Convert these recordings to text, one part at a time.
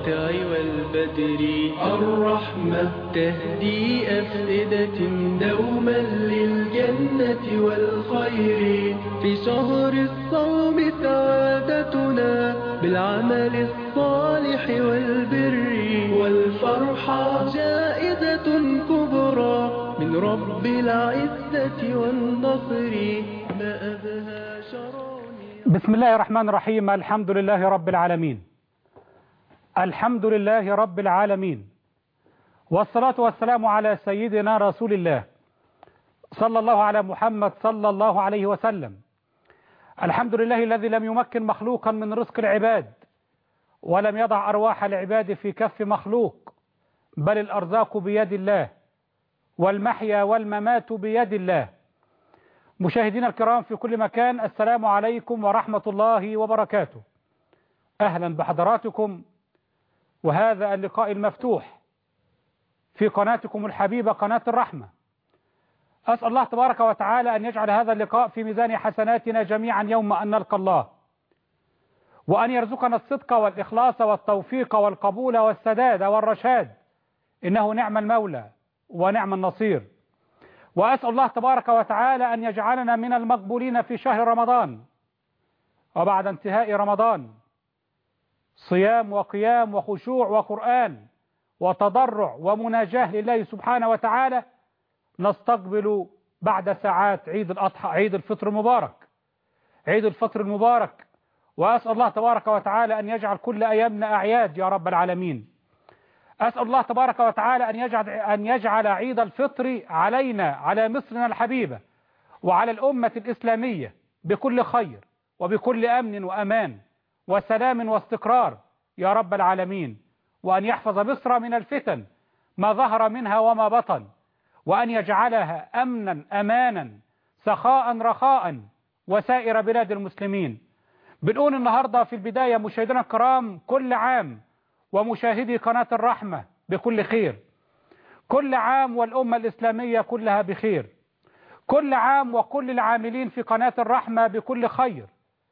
الساطع والبدر الرحمة تهدي أفئدة دوما للجنة والخير في شهر الصوم سعادتنا بالعمل الصالح والبر والفرحة جائزة كبرى من رب العزة والنصر ما أبهى شراني بسم الله الرحمن الرحيم الحمد لله رب العالمين الحمد لله رب العالمين والصلاة والسلام على سيدنا رسول الله صلى الله على محمد صلى الله عليه وسلم الحمد لله الذي لم يمكن مخلوقا من رزق العباد ولم يضع أرواح العباد في كف مخلوق بل الأرزاق بيد الله والمحيا والممات بيد الله مشاهدينا الكرام في كل مكان السلام عليكم ورحمة الله وبركاته أهلا بحضراتكم وهذا اللقاء المفتوح في قناتكم الحبيبة قناة الرحمة أسأل الله تبارك وتعالى أن يجعل هذا اللقاء في ميزان حسناتنا جميعا يوم أن نلقى الله وأن يرزقنا الصدق والإخلاص والتوفيق والقبول والسداد والرشاد إنه نعم المولى ونعم النصير وأسأل الله تبارك وتعالى أن يجعلنا من المقبولين في شهر رمضان وبعد انتهاء رمضان صيام وقيام وخشوع وقرآن وتضرع ومناجاة لله سبحانه وتعالى نستقبل بعد ساعات عيد الأضحى عيد الفطر المبارك عيد الفطر المبارك وأسأل الله تبارك وتعالى أن يجعل كل أيامنا أعياد يا رب العالمين أسأل الله تبارك وتعالى أن يجعل, أن يجعل عيد الفطر علينا على مصرنا الحبيبة وعلى الأمة الإسلامية بكل خير وبكل أمن وأمان وسلام واستقرار يا رب العالمين وأن يحفظ مصر من الفتن ما ظهر منها وما بطن وأن يجعلها أمنا أمانا سخاء رخاء وسائر بلاد المسلمين بنقول النهاردة في البداية مشاهدينا الكرام كل عام ومشاهدي قناة الرحمة بكل خير كل عام والأمة الإسلامية كلها بخير كل عام وكل العاملين في قناة الرحمة بكل خير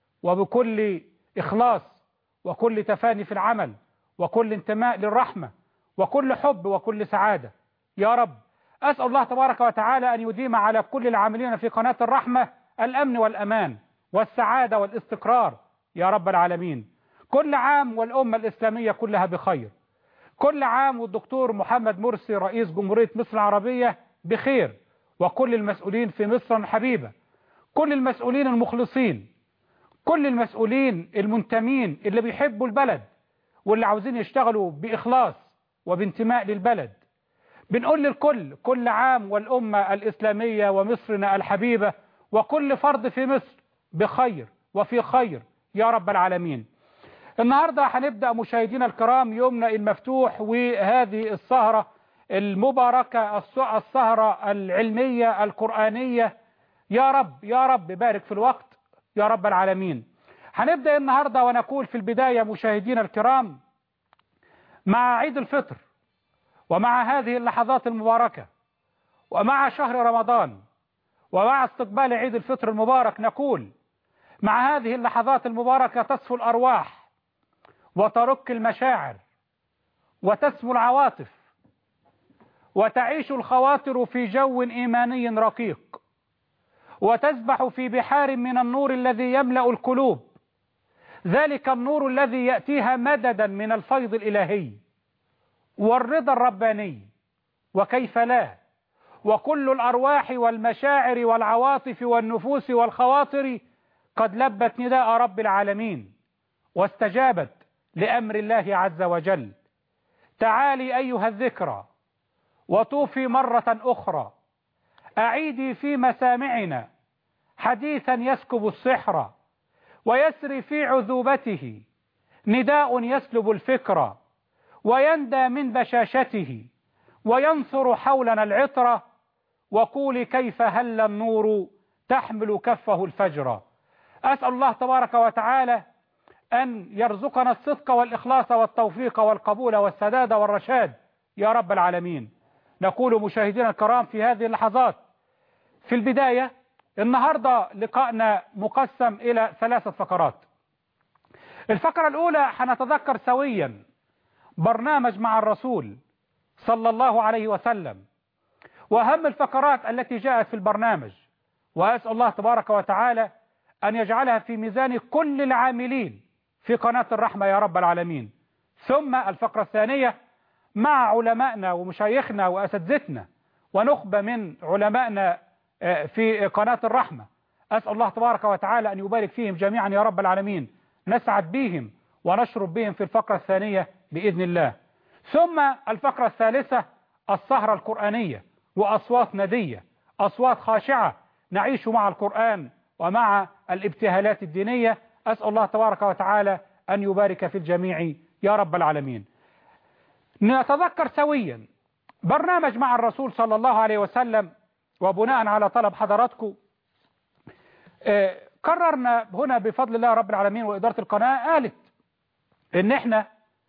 وبكل إخلاص وكل تفاني في العمل وكل انتماء للرحمة وكل حب وكل سعادة يا رب أسأل الله تبارك وتعالى أن يديم على كل العاملين في قناة الرحمة الأمن والأمان والسعادة والاستقرار يا رب العالمين كل عام والأمة الإسلامية كلها بخير كل عام والدكتور محمد مرسي رئيس جمهورية مصر العربية بخير وكل المسؤولين في مصر الحبيبة كل المسؤولين المخلصين كل المسؤولين المنتمين اللي بيحبوا البلد واللي عاوزين يشتغلوا بإخلاص وبانتماء للبلد بنقول للكل كل عام والأمة الإسلامية ومصرنا الحبيبة وكل فرد في مصر بخير وفي خير يا رب العالمين النهاردة هنبدأ مشاهدينا الكرام يومنا المفتوح وهذه السهرة المباركة السهرة العلمية القرآنية يا رب يا رب بارك في الوقت يا رب العالمين هنبدأ النهاردة ونقول في البداية مشاهدينا الكرام مع عيد الفطر ومع هذه اللحظات المباركة ومع شهر رمضان ومع استقبال عيد الفطر المبارك نقول مع هذه اللحظات المباركة تصفو الأرواح وترك المشاعر وتسمو العواطف وتعيش الخواطر في جو إيماني رقيق وتسبح في بحار من النور الذي يملأ القلوب ذلك النور الذي يأتيها مددا من الفيض الإلهي والرضا الرباني وكيف لا وكل الأرواح والمشاعر والعواطف والنفوس والخواطر قد لبت نداء رب العالمين واستجابت لأمر الله عز وجل تعالي أيها الذكرى وطوفي مرة أخرى أعيدي في مسامعنا حديثا يسكب السحر ويسري في عذوبته نداء يسلب الفكر ويندى من بشاشته وينثر حولنا العطر وقول كيف هل النور تحمل كفه الفجر أسأل الله تبارك وتعالى أن يرزقنا الصدق والإخلاص والتوفيق والقبول والسداد والرشاد يا رب العالمين نقول مشاهدينا الكرام في هذه اللحظات في البداية النهاردة لقائنا مقسم إلى ثلاثة فقرات الفقرة الأولى حنتذكر سويا برنامج مع الرسول صلى الله عليه وسلم وأهم الفقرات التي جاءت في البرنامج وأسأل الله تبارك وتعالى أن يجعلها في ميزان كل العاملين في قناة الرحمة يا رب العالمين ثم الفقرة الثانية مع علمائنا ومشايخنا وأساتذتنا ونخبة من علمائنا في قناة الرحمة أسأل الله تبارك وتعالى أن يبارك فيهم جميعا يا رب العالمين نسعد بهم ونشرب بهم في الفقرة الثانية بإذن الله ثم الفقرة الثالثة السهرة القرآنية وأصوات ندية أصوات خاشعة نعيش مع القرآن ومع الابتهالات الدينية أسأل الله تبارك وتعالى أن يبارك في الجميع يا رب العالمين نتذكر سويا برنامج مع الرسول صلى الله عليه وسلم وبناء على طلب حضراتكم قررنا هنا بفضل الله رب العالمين وإدارة القناة قالت ان احنا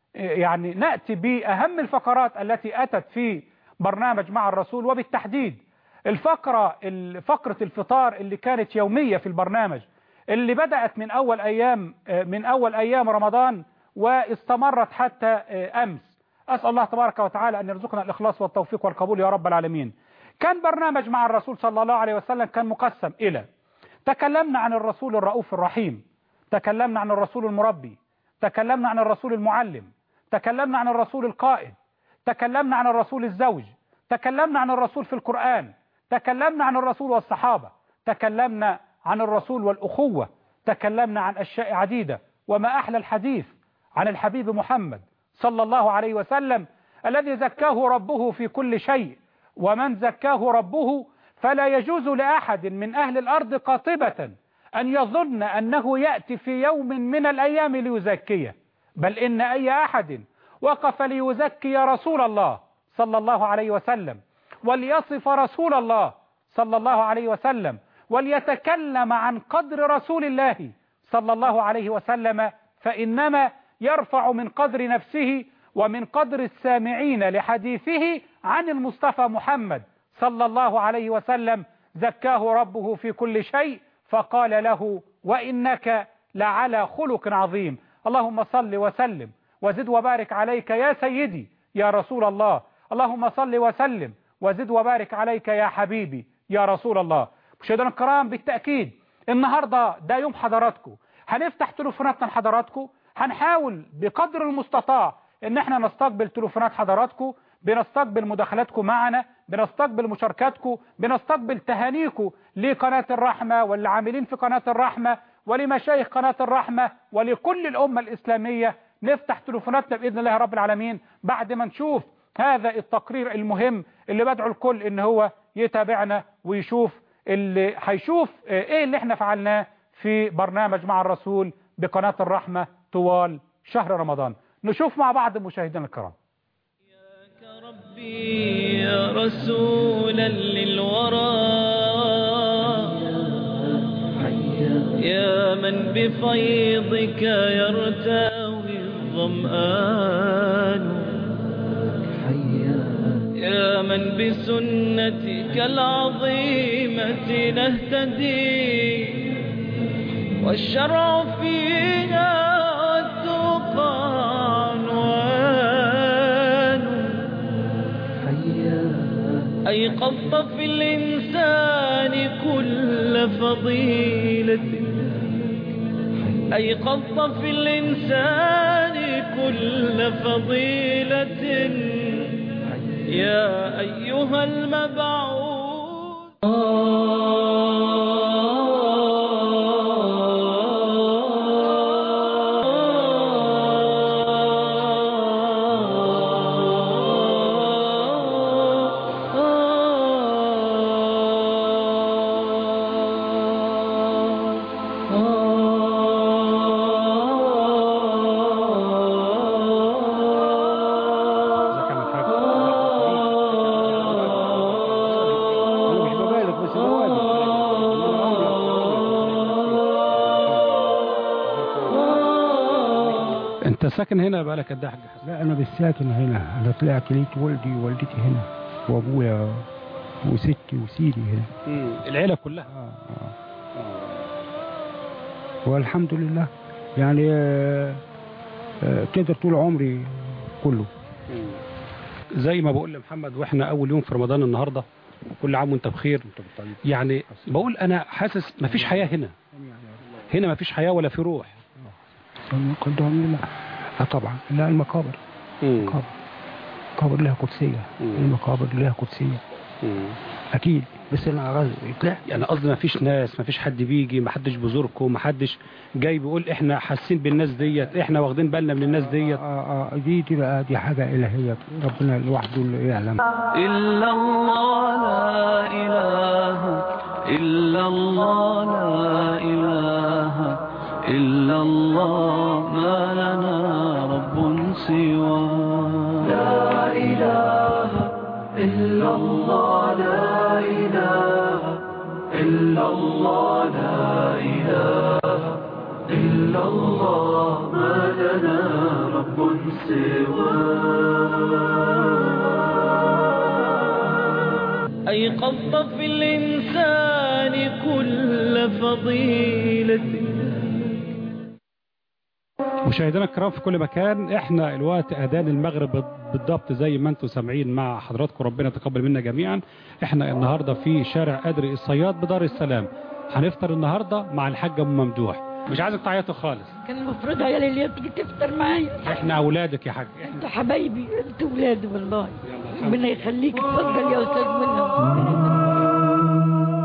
يعني نأتي بأهم الفقرات التي أتت في برنامج مع الرسول وبالتحديد الفقرة فقرة الفطار اللي كانت يومية في البرنامج اللي بدأت من أول أيام من أول أيام رمضان واستمرت حتى أمس أسأل الله تبارك وتعالى أن يرزقنا الإخلاص والتوفيق والقبول يا رب العالمين كان برنامج مع الرسول صلى الله عليه وسلم كان مقسم إلى تكلمنا عن الرسول الرؤوف الرحيم تكلمنا عن الرسول المربي تكلمنا عن الرسول المعلم تكلمنا عن الرسول القائد تكلمنا عن الرسول الزوج تكلمنا عن الرسول في القرآن تكلمنا عن الرسول والصحابة تكلمنا عن الرسول والأخوة تكلمنا عن أشياء عديدة وما أحلى الحديث عن الحبيب محمد صلى الله عليه وسلم الذي زكاه ربه في كل شيء ومن زكاه ربه فلا يجوز لأحد من أهل الأرض قاطبة أن يظن أنه يأتي في يوم من الأيام ليزكيه بل إن أي أحد وقف ليزكي رسول الله صلى الله عليه وسلم وليصف رسول الله صلى الله عليه وسلم وليتكلم عن قدر رسول الله صلى الله عليه وسلم فإنما يرفع من قدر نفسه ومن قدر السامعين لحديثه عن المصطفى محمد صلى الله عليه وسلم زكاه ربه في كل شيء فقال له وإنك لعلى خلق عظيم اللهم صل وسلم وزد وبارك عليك يا سيدي يا رسول الله اللهم صل وسلم وزد وبارك عليك يا حبيبي يا رسول الله مشاهدينا الكرام بالتأكيد النهاردة ده يوم حضراتكم هنفتح تليفوناتنا لحضراتكم هنحاول بقدر المستطاع ان احنا نستقبل تليفونات حضراتكم بنستقبل مداخلاتكم معنا بنستقبل مشاركاتكم بنستقبل تهانيكم لقناة الرحمة والعاملين في قناة الرحمة ولمشايخ قناة الرحمة ولكل الأمة الإسلامية نفتح تليفوناتنا بإذن الله رب العالمين بعد ما نشوف هذا التقرير المهم اللي بدعو الكل ان هو يتابعنا ويشوف اللي هيشوف ايه اللي احنا فعلناه في برنامج مع الرسول بقناة الرحمة طوال شهر رمضان نشوف مع بعض مشاهدينا الكرام يا ربي يا رسولا للورى يا من بفيضك يرتوي الظمآن يا من بسنتك العظيمة نهتدي والشرع فينا والتقى عنوان أيقظت في الإنسان كل فضيلة أيقظت في الإنسان كل فضيلة يا أيها المبعوث انت ساكن هنا بقالك قد ايه يا حاج حسن؟ لا انا بالساكن هنا انا طلعت لقيت والدي ووالدتي هنا وابويا وستي وسيدي هنا العيلة كلها آه آه. والحمد لله يعني آه، آه، كده طول عمري كله زي ما بقول لمحمد واحنا اول يوم في رمضان النهارده كل عام وانت بخير يعني بقول انا حاسس مفيش حياه هنا هنا مفيش حياه ولا في روح قدام لا لا طبعا لا المقابر مقابر مقابر لها قدسية المقابر لها قدسية أكيد بس أنا غاز لا يعني قصدي مفيش ناس مفيش حد بيجي محدش بيزوركم محدش جاي بيقول احنا حاسين بالناس ديت احنا واخدين بالنا من الناس ديت آه آه دي دي بقى دي حاجة إلهية ربنا لوحده اللي يعلم إلا الله لا إله إلا الله لا إله إلا الله ما لنا رب سوى لا إله إلا الله لا إله إلا الله لا إله إلا الله ما لنا رب سوى أيقظت في الإنسان كل فضيلة مشاهدينا الكرام في كل مكان احنا الوقت اذان المغرب بالضبط زي ما انتم سامعين مع حضراتكم ربنا يتقبل منا جميعا احنا النهارده في شارع ادري الصياد بدار السلام هنفطر النهارده مع الحاج ام ممدوح مش عايزك تعيطوا خالص كان المفروض عيالي اللي تيجي تفطر معايا احنا اولادك يا حاج انتوا حبايبي انتوا ولادي والله ربنا يخليك اتفضل يا استاذ منى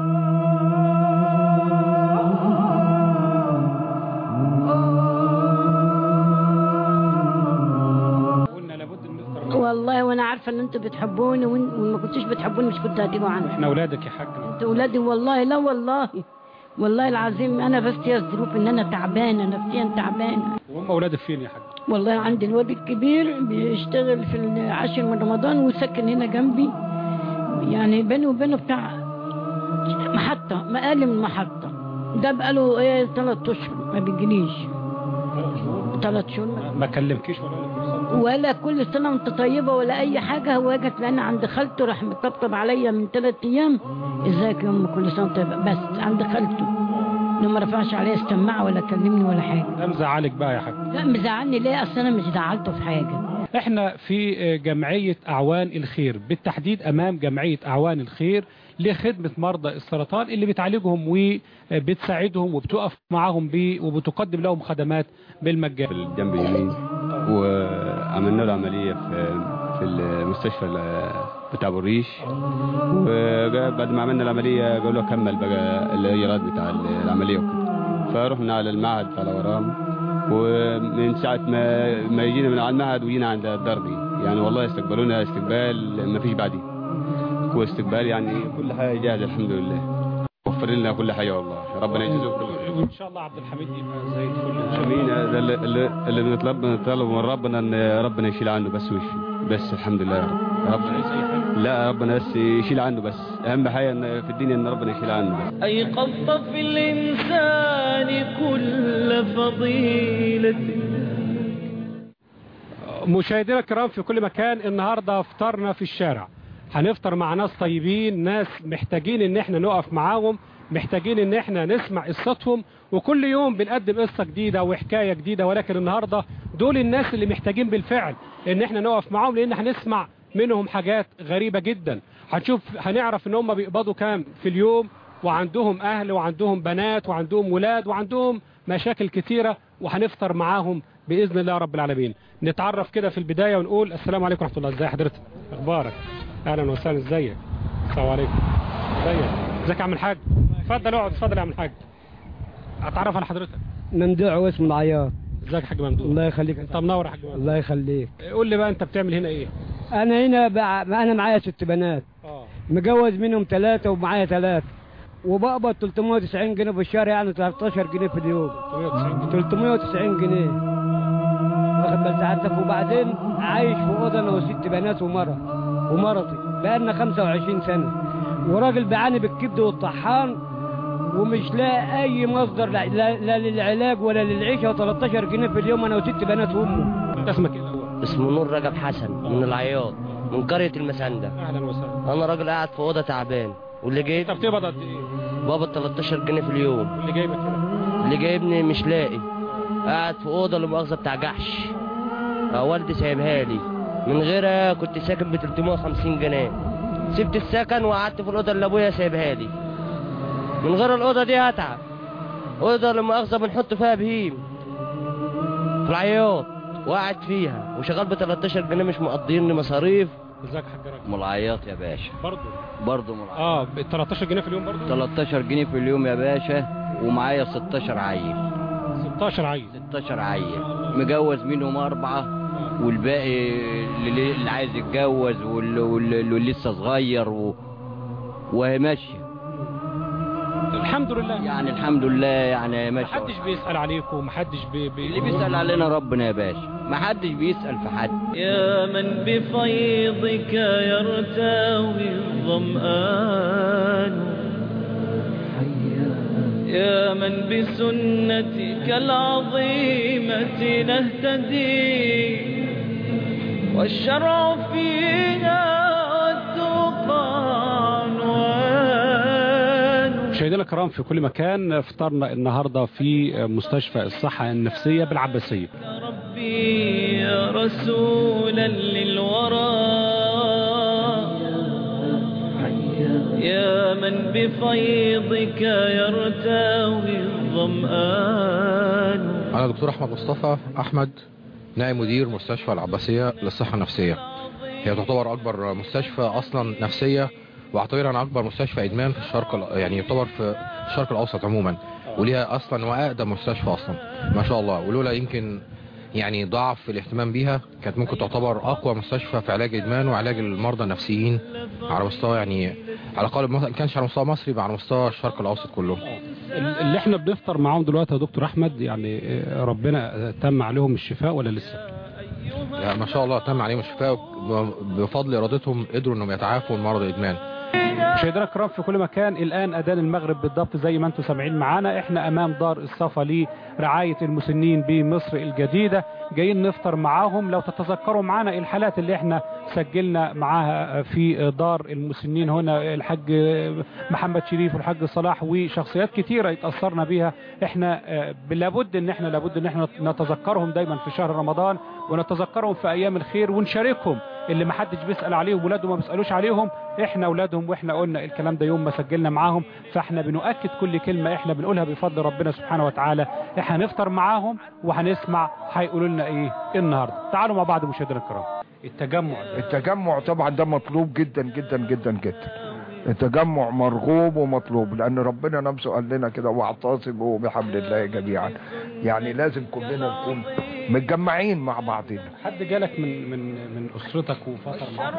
قلنا لابد ان نفطر والله وانا عارفه ان انتوا بتحبوني وإن- وما كنتوش بتحبوني مش كنت هتيجوا عني احنا اولادك يا حاج انتوا ولادي والله لا والله والله العظيم انا بس هي الظروف ان انا تعبانه نفسيا تعبانه وهم اولادك فين يا حاج والله عندي الواد الكبير بيشتغل في العاشر من رمضان وساكن هنا جنبي يعني بيني وبينه بتاع محطة مقالي من محطة ده بقاله ايه ثلاث اشهر ما بيجيليش ثلاث شهور ما- ما كلمكيش ولا لك كل سنة؟ ولا كل سنة وانت طيبة ولا أي حاجة هو جت لأن عند خالته راح مطبطب عليا من ثلاث أيام ازيك يا أم كل سنة وانت طيبة بس عند خالته انه ما رفعش عليا السماعة ولا كلمني ولا حاجة ده مزعلك بقى يا حاج لا مزعلني ليه أصل أنا مش زعلته في حاجة احنا في جمعية اعوان الخير بالتحديد امام جمعية اعوان الخير لخدمة مرضى السرطان اللي بتعالجهم وبتساعدهم وبتقف معاهم بي وبتقدم لهم خدمات بالمجان في الجنب اليمين وعملنا له عملية في في المستشفى ال- بتاع ابو الريش وبعد ما عملنا العملية قالوا له كمل بقى الإيراد بتاع العملية وكده فرحنا على المعهد بتاع الأورام ومن ساعة ما ما يجينا من على المعهد وجينا عند الدار دي يعني والله استقبلونا استقبال ما فيش بعديه واستقبال يعني كل حاجة جاهزة الحمد لله وفر لنا كل حاجة والله ربنا يجزيهم كل خير وان شاء الله عبد الحميد يبقى زي الفل امين ده اللي, اللي, اللي بنطلب بنطلب من ربنا ان ربنا يشيل عنه بس ويشفي بس الحمد لله يا رب ربنا لا ربنا بس يشيل عنه بس اهم حاجه ان في الدنيا ان ربنا يشيل عنه بس أيقظت في الإنسان كل فضيلة مشاهدينا الكرام في كل مكان النهارده فطرنا في الشارع هنفطر مع ناس طيبين ناس محتاجين ان احنا نقف معاهم محتاجين ان احنا نسمع قصتهم وكل يوم بنقدم قصة جديدة وحكاية جديدة ولكن النهاردة دول الناس اللي محتاجين بالفعل ان احنا نقف معاهم لان هنسمع منهم حاجات غريبة جدا هنشوف هنعرف ان هم بيقبضوا كام في اليوم وعندهم اهل وعندهم بنات وعندهم ولاد وعندهم مشاكل كتيرة وهنفطر معاهم باذن الله رب العالمين نتعرف كده في البداية ونقول السلام عليكم ورحمة الله ازي حضرتك اخبارك اهلا وسهلا ازيك السلام عليكم ازيك ازيك يا عم الحاج اتفضل اقعد اتفضل يا عم الحاج اتعرف على حضرتك ممدوح واسم العياط ازيك يا حاج ممدوح الله يخليك انت منور يا حاج ممدوح الله يخليك قول لي بقى انت بتعمل هنا ايه انا هنا بع... انا معايا ست بنات اه مجوز منهم ثلاثة ومعايا ثلاثة وبقبض 390 جنيه في الشهر يعني 13 جنيه في اليوم 390 390 جنيه واخد بال سعادتك وبعدين عايش في اوضه انا وست بنات ومرة ومرتي بقالنا 25 سنه وراجل بيعاني بالكبد والطحان ومش لاقي اي مصدر لا, لا, لا للعلاج ولا للعيشه و13 جنيه في اليوم انا وست بنات وامه انت اسمك ايه الاول اسمه نور رجب حسن من العياط من قرية المسندة اهلا وسهلا أنا راجل قاعد في أوضة تعبان واللي انت جايب بتقبض قد ايه بابا 13 جنيه في اليوم اللي جايبك هنا اللي جايبني مش لاقي قاعد في أوضة اللي مؤاخذة بتاع جحش اه والدي سايبها لي من غيرها كنت ساكن ب 350 جنيه سبت السكن وقعدت في الاوضه اللي ابويا سايبها لي من غير الاوضه دي هتعب اوضه لما مؤاخذه بنحط فيها بهيم في العياط وقعد فيها وشغال ب 13 جنيه مش مقضيني مصاريف ازيك يا حاج راجل ملعيط يا باشا برضه برضه ملعيط اه ب 13 جنيه في اليوم برضه 13 جنيه في اليوم يا باشا ومعايا 16 عيل 16 عيل 16 عيل مجوز منهم أربعة والباقي اللي, اللي عايز يتجوز واللي, واللي واللي لسه صغير و... وهي ماشية الحمد لله يعني الحمد لله يعني ماشية محدش بيسأل عليكم محدش بي... بي... اللي بيسأل علينا ربنا يا باشا محدش بيسأل في حد يا من بفيضك يرتوي الظمآن يا من بسنتك العظيمة نهتدي والشرع فينا والتقى عنوان مشاهدينا الكرام في كل مكان افطرنا النهارده في مستشفى الصحة النفسية بالعباسية ربي يا رسولا للورى يا من بفيضك يرتوي الظمآن أنا دكتور أحمد مصطفى أحمد نائب مدير مستشفى العباسية للصحة النفسية هي تعتبر أكبر مستشفى أصلا نفسية وأعتبرها أكبر مستشفى إدمان في الشرق ال- يعني يعتبر في الشرق الأوسط عموما وليها أصلا وأقدم مستشفى أصلا ما شاء الله ولولا يمكن يعني ضعف في الاهتمام بيها كانت ممكن تعتبر أقوى مستشفى في علاج إدمان وعلاج المرضى النفسيين على مستوى يعني على الأقل ما كانش على مستوى مصري يبقى على مستوى الشرق الأوسط كله اللي احنا بنفطر معاهم دلوقتي يا دكتور احمد يعني آه، ربنا تم عليهم الشفاء ولا لسه لا ما شاء الله تم عليهم الشفاء بفضل ارادتهم قدروا انهم يتعافوا من مرض الادمان مشاهدينا الكرام في كل مكان الان اذان المغرب بالضبط زي ما انتم سامعين معانا احنا امام دار الصفا لرعايه المسنين بمصر الجديده جايين نفطر معاهم لو تتذكروا معانا الحالات اللي احنا سجلنا معاها في دار المسنين هنا الحاج محمد شريف والحاج صلاح وشخصيات كتيره اتاثرنا بيها احنا آه، لابد ان احنا لابد ان احنا نتذكرهم دايما في شهر رمضان ونتذكرهم في ايام الخير ونشاركهم اللي ما حدش بيسال عليهم ولاده ما بيسالوش عليهم احنا اولادهم واحنا قلنا الكلام ده يوم ما سجلنا معاهم فاحنا بنؤكد كل كلمه احنا بنقولها بفضل ربنا سبحانه وتعالى احنا هنفطر معاهم وهنسمع هيقولوا لنا ايه النهارده تعالوا مع بعض مشاهدينا الكرام التجمع التجمع طبعا ده مطلوب جدا جدا جدا جدا التجمع مرغوب ومطلوب لان ربنا نفسه قال لنا كده واعتصموا بحبل الله جميعا يعني لازم كلنا نكون متجمعين مع بعضنا حد جالك من من من اسرتك وفطر معاك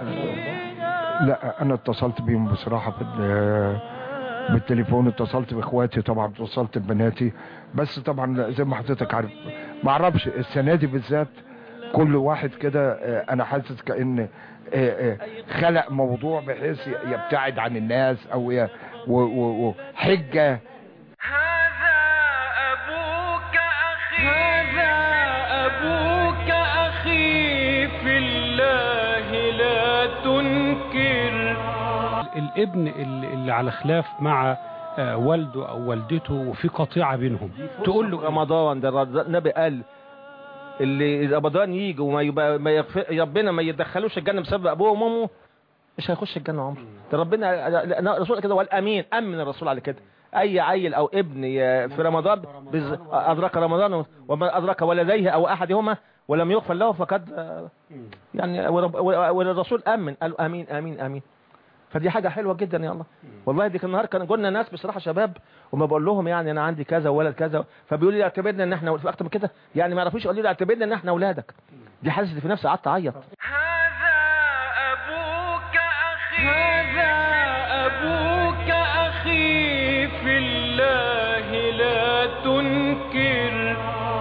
لا انا اتصلت بيهم بصراحه بال بالتليفون اتصلت باخواتي طبعا اتصلت ببناتي بس طبعا زي ما حضرتك عارف ما اعرفش السنه دي بالذات كل واحد كده آه، انا حاسس كان آه، آه، خلق موضوع بحيث يبتعد عن الناس او ي- و- و- وحجه هذا أبوك أخي هذا أبوك أخي في الله لا تنكر الابن اللي اللي على خلاف مع آه، والده او والدته وفي قطيعه بينهم تقول له رمضان ده الرد- النبي قال اللي رمضان يجي وما يبقى ما يغفر ربنا ما يدخلوش الجنه بسبب ابوه وامه مش هيخش الجنه عمره ده ربنا لا، الرسول كده والامين امن الرسول على كده اي عيل او ابن ي- في رمضان بز- ادرك رمضان وما ادرك ولديه او احدهما ولم يغفر له فقد آه، يعني ورب- والرسول امن قالوا امين امين امين فدي حاجه حلوه جدا يا الله والله دي كان النهار كان قلنا ناس بصراحه شباب وما بقول لهم يعني انا عندي كذا وولد كذا فبيقولوا لي اعتبرنا ان احنا في اكتر من كده يعني ما يعرفوش يقولوا لي اعتبرنا ان احنا اولادك دي حاسس في نفسي قعدت اعيط هذا أبوك أخي هذا أبوك أخي في الله لا تنكر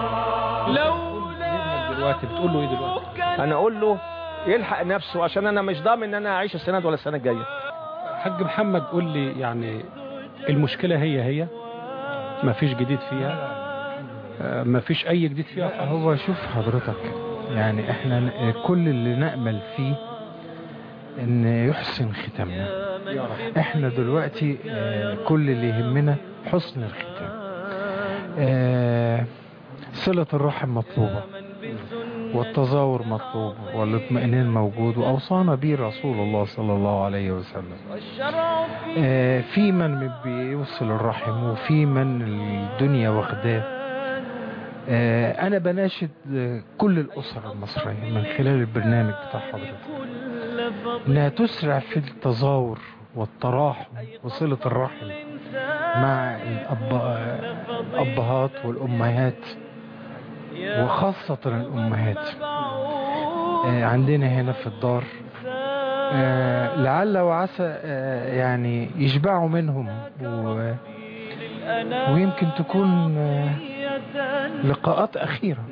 لولا دلوقتي بتقول له ايه دلوقتي انا اقول له يلحق نفسه عشان انا مش ضامن ان انا اعيش السنه دي ولا السنه الجايه حاج محمد قول لي يعني المشكله هي هي ما فيش جديد فيها آه، ما فيش اي جديد فيها هو شوف حضرتك يعني احنا ن- كل اللي نأمل فيه ان يحسن ختامنا احنا دلوقتي آه، كل اللي يهمنا حسن الختام آه، صلة الرحم مطلوبة والتزاور مطلوب والاطمئنان موجود وأوصانا به رسول الله صلى الله عليه وسلم آه، في من بيوصل الرحم وفي من الدنيا واخداه آه، أنا بناشد آه، كل الأسر المصرية من خلال البرنامج بتاع حضرتك إنها تسرع في التزاور والتراحم وصلة الرحم مع الأب... الأبهات والأمهات وخاصة الأمهات آه، عندنا هنا في الدار آه، لعل وعسى آه، يعني يشبعوا منهم و... ويمكن تكون آه، لقاءات أخيرة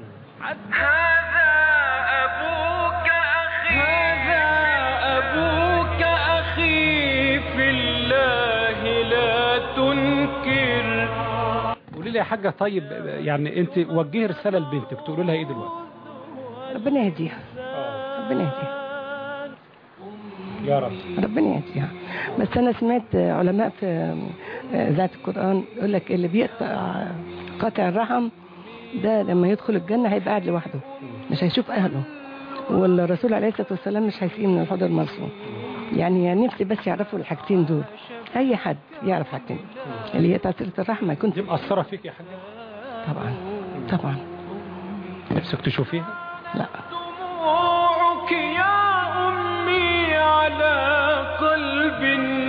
هذا أبوك أخي في الله لا تنكر قولي لي يا حاجة طيب يعني انت وجهي رسالة لبنتك تقولي لها ايه دلوقتي ربنا يهديها ربنا يهديها يا رب ربنا يهديها بس انا سمعت علماء في ذات القران يقول لك اللي بيقطع قاطع الرحم ده لما يدخل الجنه هيبقى قاعد لوحده مش هيشوف اهله والرسول عليه الصلاه والسلام مش هيسقيه من الحوض المرسوم يعني نفسي بس يعرفوا الحاجتين دول اي حد يعرف حاجتين اللي هي تاثير الرحمه يكون دي مأثرة فيك يا حاجة طبعا طبعا نفسك تشوفيها لا دموعك يا أمي على قلب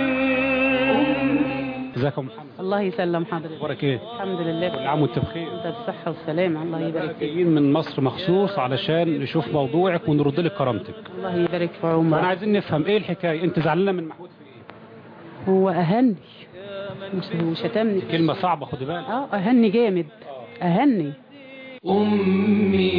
ازيك يا محمد الله يسلم حضرتك اخبارك ايه الحمد لله كل عام وانت بخير انت بالصحة والسلامة الله يبارك فيك جايين من مصر مخصوص علشان نشوف موضوعك ونرد لك كرامتك الله يبارك في انا عمرك عايزين نفهم ايه الحكايه انت زعلانه من محمود في ايه هو اهني مش هو شتمني كلمه صعبه خدي بالك اه اهني جامد اهني أمي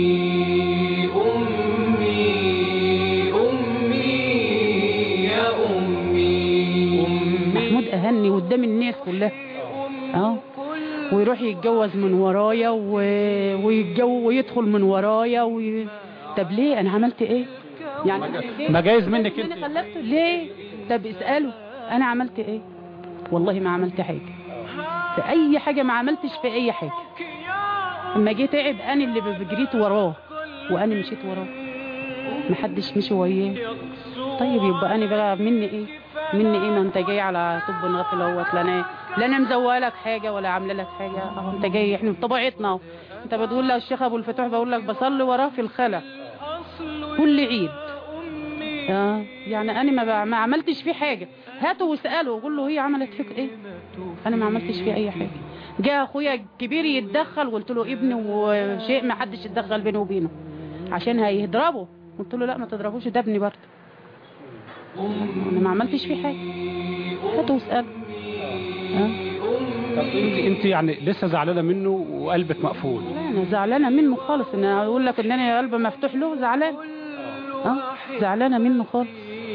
أمي أمي يا أمي محمود اهني قدام الناس كلها اه ويروح يتجوز من ورايا و... ويتجو... ويدخل من ورايا وي... طب ليه انا عملت ايه يعني ما جايز منك انا خلفته ليه طب اساله انا عملت ايه والله ما عملت حاجه في اي حاجه ما عملتش في اي حاجه اما جه تعب انا اللي بجريت وراه وانا مشيت وراه محدش مشي وياه طيب يبقى انا بقى مني ايه مني ايه ما انت جاي على طب الغفل اهوت لا انا لا انا مزوقه لك حاجه ولا عامله لك حاجه اهو انت جاي احنا بطبيعتنا اهو انت بتقول لك الشيخ ابو الفتوح بقول لك بصلي وراه في الخلا كل عيد اه يعني انا ما, بع- ما عملتش فيه حاجه هاته واساله وقول له هي عملت فيك ايه انا ما عملتش فيه اي حاجه جاء اخويا الكبير يتدخل قلت له ابني وشيء ما حدش يتدخل بينه وبينه عشان هيضربه قلت له لا ما تضربوش ده ابني برضه انا ما عملتش فيه حاجه هاته واساله اه طب انت انت يعني لسه زعلانه منه وقلبك مقفول لا انا زعلانه منه خالص ان انا اقول لك ان انا قلبي مفتوح له زعلان اه زعلانه منه خالص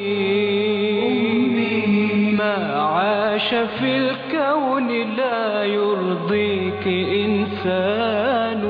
ما عاش في الكون لا يرضيك إنسان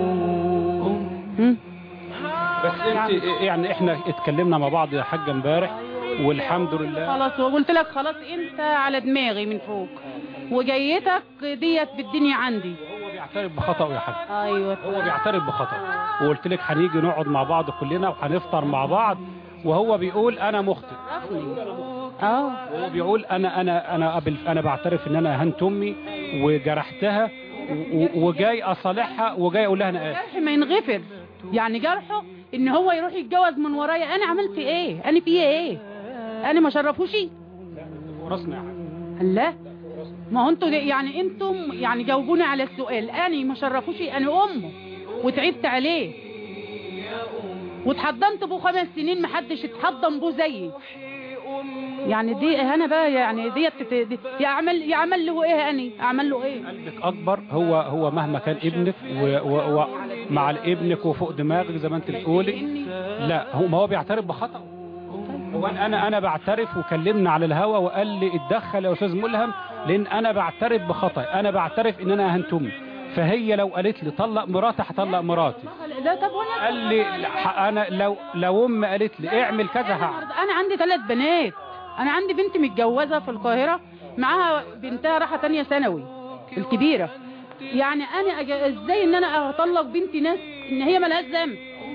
بس انت يعني احنا اتكلمنا مع بعض يا حاجه امبارح والحمد لله خلاص وقلت لك خلاص انت على دماغي من فوق وجيتك ديت بالدنيا عندي هو بيعترف بخطأه يا حاج ايوه هو بيعترف بخطأه وقلت لك هنيجي نقعد مع بعض كلنا وهنفطر مع بعض وهو بيقول انا مخطئ اه وهو بيقول انا انا انا قبل انا بعترف ان انا اهنت امي وجرحتها و- و- وجاي اصالحها وجاي اقول لها انا اسف جرح ما ينغفر يعني جرحه ان هو يروح يتجوز من ورايا انا عملت ايه انا فيا ايه انا ما شرفوش ورثنا يا حاج لا ما هو انتوا دي- يعني انتم يعني جاوبوني على السؤال انا ما شرفوش انا امه وتعبت عليه واتحضنت بيه خمس سنين ما حدش اتحضن بيه زيي يعني دي اهانه بقى يعني ديت تت- دي يعمل يعمل له ايه انا اعمل له ايه قلبك اكبر هو هو مهما كان ابنك ومع و مع ابنك وفوق دماغك زي ما انت بتقولي لا هو ما هو بيعترف بخطأ هو انا انا بعترف وكلمنا على الهوا وقال لي اتدخل يا استاذ ملهم لان انا بعترف بخطأ انا بعترف ان انا اهنت امي فهي لو قالت لي طلق مراتي هطلق مراتي لا طب وانا قال لي لا، انا لو لو ام قالت لي اعمل كذا هعمل انا عندي ثلاث بنات انا عندي بنت متجوزه في القاهره معاها بنتها رايحه تانية ثانوي الكبيره يعني انا أج... ازاي ان انا اطلق بنتي ناس ان هي ملهاش ذنب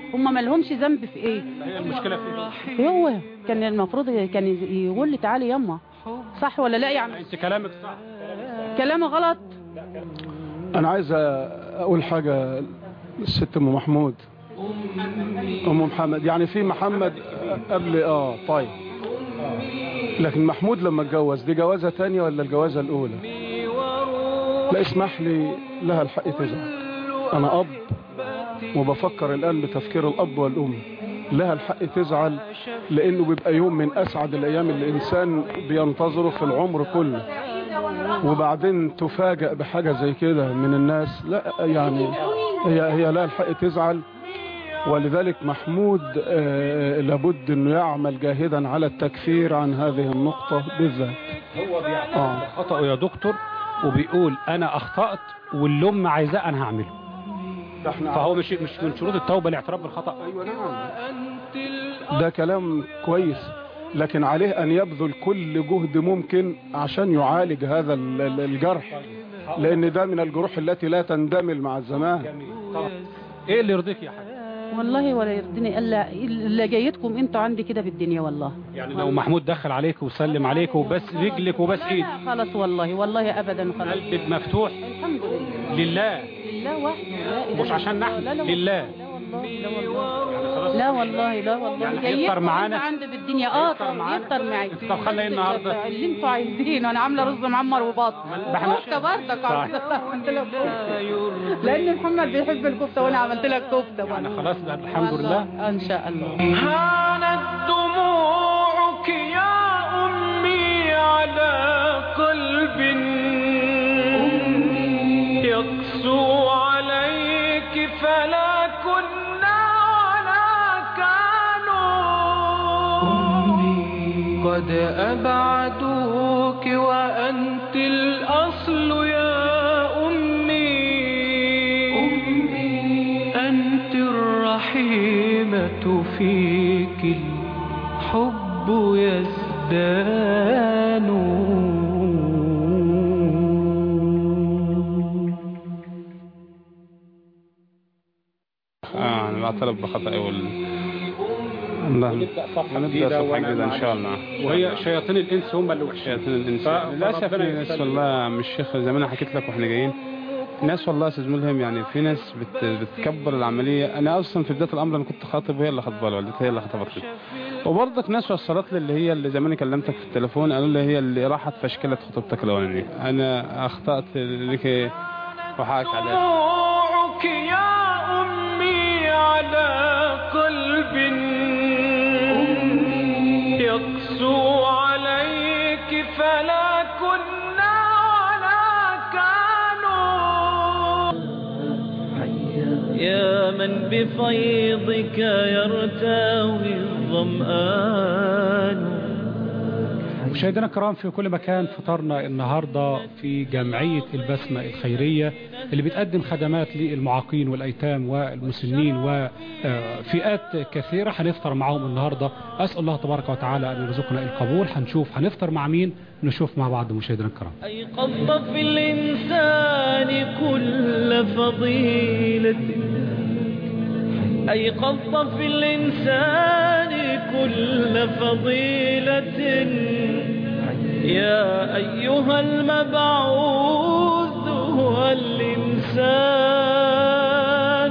هم ما لهمش ذنب في ايه هي المشكله في إيه؟ هو كان المفروض كان يقول لي تعالي يما صح ولا لا يا عم انت كلامك صح كلامي غلط انا عايز اقول حاجه للست ام محمود ام محمد يعني في محمد قبل اه طيب لكن محمود لما اتجوز دي جوازه تانية ولا الجوازه الاولى لا اسمح لي لها الحق تزعل انا اب وبفكر الان بتفكير الاب والام لها الحق تزعل لانه بيبقى يوم من اسعد الايام اللي الانسان بينتظره في العمر كله وبعدين تفاجأ بحاجة زي كده من الناس لا يعني هي هي لا الحق تزعل ولذلك محمود آه لابد انه يعمل جاهدا على التكفير عن هذه النقطة بالذات هو بيعترف خطأه يا دكتور وبيقول انا اخطأت واللي امي عايزاه انا هعمله فهو مش مش من شروط التوبة الاعتراف بالخطأ ايوه نعم ده كلام كويس لكن عليه أن يبذل كل جهد ممكن عشان يعالج هذا الجرح لأن ده من الجروح التي لا تندمل مع الزمان إيه اللي يرضيك يا حاج والله ولا يرضيني الا الا جايتكم انتوا عندي كده في الدنيا والله يعني لو محمود دخل عليك وسلم عليك وبس رجلك وبس ايدك خلاص والله والله ابدا خلاص قلبك مفتوح الحمد لله لله لله وحده لا إله مش عشان نحن لا لا لله لا والله لا والله يعني جايين هيفطر معانا؟ عندي في الدنيا اه هيفطر معانا؟ يفطر معايا طب خلنا ايه النهارده اللي انتوا عايزينه انا عامله رز معمر وبط احنا- كفته برضك طيب. عملت لك كفته لان محمد بيحب الكفته وانا عملت لك كفته يعني خلاص بقى الحمد والله. لله ان شاء الله هانت دموعك يا أمي على قلب يقسو عليك فلا كنا ولا كانوا قد أبعدوك وأنت الأصل يا أمي أنت الرحيمة فيك الحب يزدان اه انا بعترف بخطئي وال الله ونبدأ صفحة هنبدأ جديدة صفحة وأنا جديدة ان معلش. شاء الله وهي شياطين الانس هم اللي وحشين شياطين الانس ف- للاسف فربنا في ناس يسلم. والله مش شيخ زي ما انا حكيت لك واحنا جايين ناس والله يا استاذ ملهم يعني في ناس بت بتكبر العمليه انا اصلا في بدايه الامر انا كنت خاطب وهي اللي خطبه لي والدتي هي اللي خطبت لي وبرضك ناس وصلت لي اللي هي اللي زمان كلمتك في التليفون قالوا لي هي اللي راحت فشكلت خطوبتك الاولانيه انا اخطات لك وحقك عليك دموعك يا أمي على قلب يقسو عليك فلا كنا ولا كانوا يا من بفيضك يرتوي الظمآن مشاهدينا الكرام في كل مكان فطرنا النهاردة في جمعية البسمة الخيرية اللي بتقدم خدمات للمعاقين والأيتام والمسنين وفئات كثيرة هنفطر معاهم النهاردة أسأل الله تبارك وتعالى أن يرزقنا القبول هنشوف هنفطر مع مين نشوف مع بعض مشاهدينا الكرام أيقظت في الإنسان كل فضيلة أيقظت في الإنسان كل فضيلة يا أيها المبعوث هو الإنسان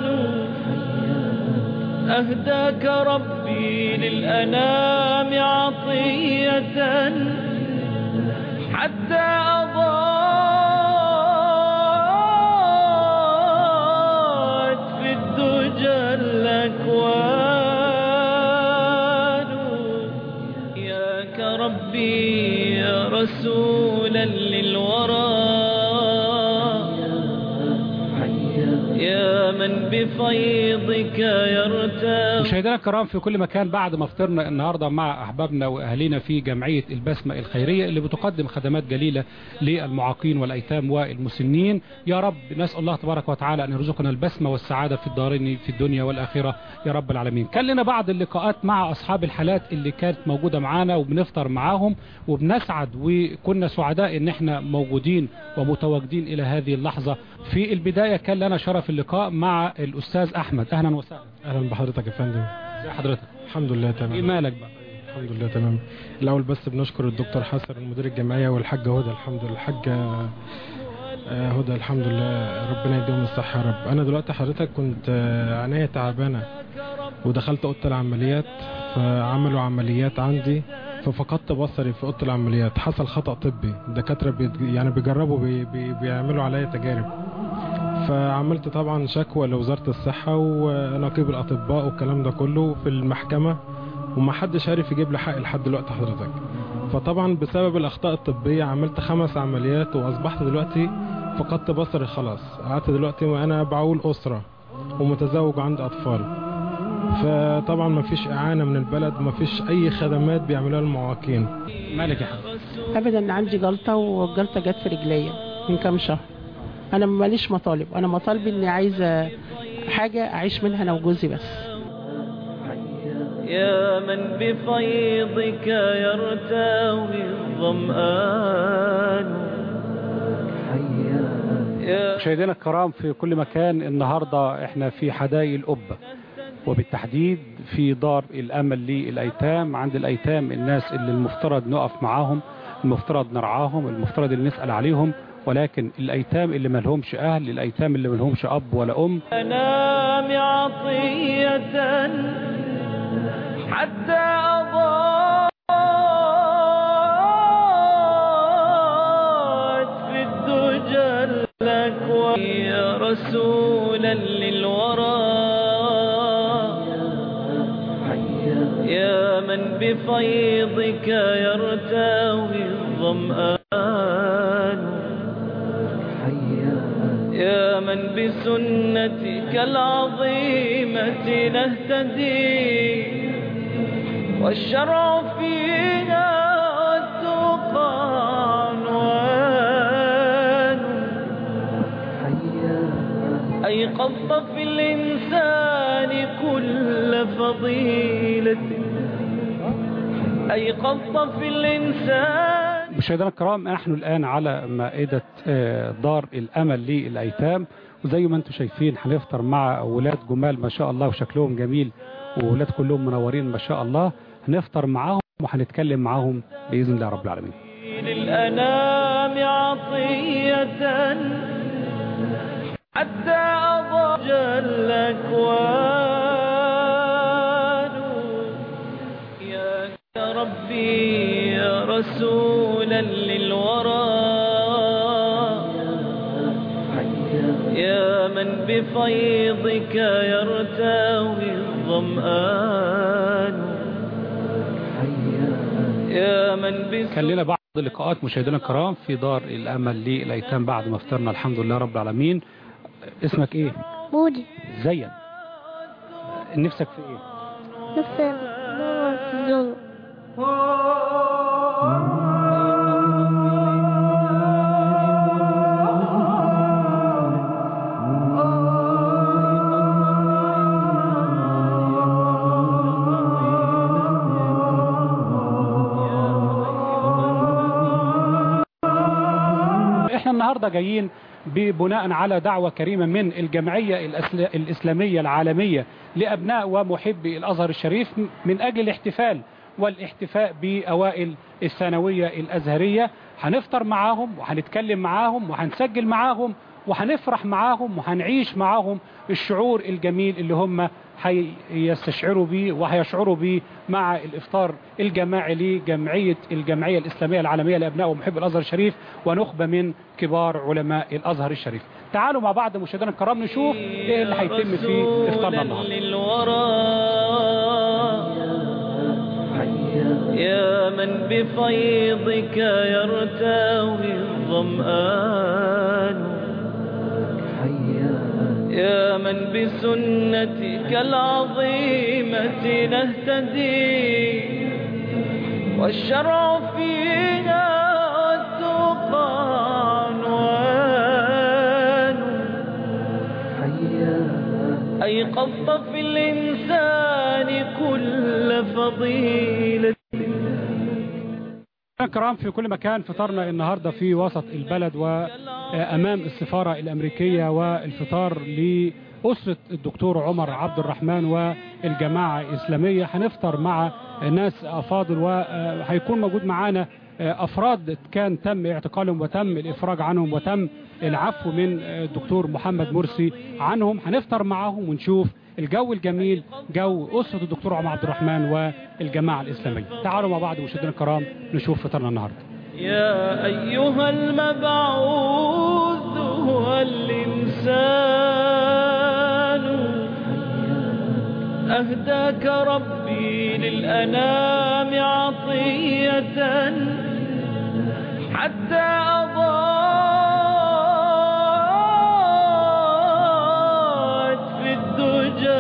أهداك ربي للأنام عطية حتى أضاءت في الدجى الأكوان ياك ربي يا رسولا للورى يا من بفيضك يرتوي مشاهدينا الكرام في كل مكان بعد ما فطرنا النهاردة مع أحبابنا وأهالينا في جمعية البسمة الخيرية اللي بتقدم خدمات جليلة للمعاقين والأيتام والمسنين يا رب نسأل الله تبارك وتعالى أن يرزقنا البسمة والسعادة في الدارين في الدنيا والآخرة يا رب العالمين كان لنا بعض اللقاءات مع أصحاب الحالات اللي كانت موجودة معانا وبنفطر معاهم وبنسعد وكنا سعداء ان احنا موجودين ومتواجدين إلى هذه اللحظة في البداية كان لنا شرف اللقاء مع الأستاذ أحمد أهلا وسهلا اهلا بحضرتك يا فندم ازي حضرتك الحمد لله تمام ايه مالك بقى الحمد لله تمام الاول بس بنشكر الدكتور حسن المدير الجمعيه والحاجه هدى الحمد لله الحاجه آه، هدى الحمد لله ربنا يديهم الصحه يا رب انا دلوقتي حضرتك كنت آه، عينيا تعبانه ودخلت اوضه العمليات فعملوا عمليات عندي ففقدت بصري في اوضه العمليات حصل خطا طبي الدكاتره بيت- يعني بيجربوا بي بي بيعملوا عليا تجارب فعملت طبعا شكوى لوزارة الصحة ونقيب الأطباء والكلام ده كله في المحكمة وما حدش عارف يجيب لي حقي لحد دلوقتي حضرتك فطبعا بسبب الأخطاء الطبية عملت خمس عمليات وأصبحت دلوقتي فقدت بصري خلاص قعدت دلوقتي وأنا بعول أسرة ومتزوج وعندي أطفال فطبعا ما فيش إعانة من البلد ما فيش أي خدمات بيعملوها المعاقين مالك يا حضرتك ابدا عندي جلطه والجلطه جت في رجليا من كام شهر انا ماليش مطالب انا مطالبي اني عايزه حاجه اعيش منها انا وجوزي بس يا من بفيضك يرتوي الظمآن مشاهدينا الكرام في كل مكان النهاردة احنا في حدائق القبة وبالتحديد في دار الأمل للأيتام عند الأيتام الناس اللي المفترض نقف معاهم المفترض نرعاهم المفترض اللي نسأل عليهم ولكن الأيتام اللي ملهمش أهل الأيتام اللي ملهمش أب ولا أم أنام عطية حتى أضاءت في الدجى الأكوان يا رسولا للورى يا من بفيضك يرتوي الظمآن يا من بسنتك العظيمة نهتدي والشرع فيها والتقى عنوان أيقظت في الإنسان كل فضيلة أيقظت في الإنسان مشاهدينا الكرام نحن الآن على مائدة آه، دار الأمل للأيتام وزي ما انتم شايفين هنفطر مع ولاد جمال ما شاء الله وشكلهم جميل وولاد كلهم منورين ما شاء الله هنفطر معاهم وهنتكلم معاهم بإذن الله رب العالمين للأنام عطية حتى أضاج الأكوان يا ربي يا رسولا للورى يا من بفيضك يرتوي الظمآن يا من بس كان لنا بعض اللقاءات مشاهدينا الكرام في دار الأمل للأيتام بعد ما فطرنا الحمد لله رب العالمين اسمك ايه؟ بودي زين نفسك في ايه؟ نفس نور في الجنة احنا النهاردة جايين ببناء على دعوة كريمة من الجمعية الأسل- الإسلامية العالمية لأبناء ومحبي الأزهر الشريف من أجل الاحتفال والاحتفاء بأوائل الثانوية الأزهرية هنفطر معاهم وهنتكلم معاهم وهنسجل معاهم وهنفرح معاهم وهنعيش معاهم الشعور الجميل اللي هم هيستشعروا بيه وهيشعروا بيه مع الإفطار الجماعي لجمعية الجمعية الإسلامية العالمية لأبناء ومحب الأزهر الشريف ونخبة من كبار علماء الأزهر الشريف تعالوا مع بعض مشاهدينا الكرام نشوف ايه اللي هيتم في إفطارنا النهارده للورى يا من بفيضك يرتوي الظمآن يا من بسنتك العظيمة نهتدي والشرع فينا والتقى عنوان أيقظت في الإنسان كل فضيلة الكرام في كل مكان فطرنا النهارده في وسط البلد وامام السفاره الامريكيه والفطار لاسره الدكتور عمر عبد الرحمن والجماعه الاسلاميه هنفطر مع ناس افاضل وهيكون موجود معانا افراد كان تم اعتقالهم وتم الافراج عنهم وتم العفو من الدكتور محمد مرسي عنهم هنفطر معاهم ونشوف الجو الجميل جو أسرة الدكتور عمر عبد الرحمن والجماعة الإسلامية تعالوا مع بعض مشاهدينا الكرام نشوف فطرنا النهاردة يا أيها المبعوث هو الإنسان أهداك ربي للأنام عطية حتى أضاءت في الدجى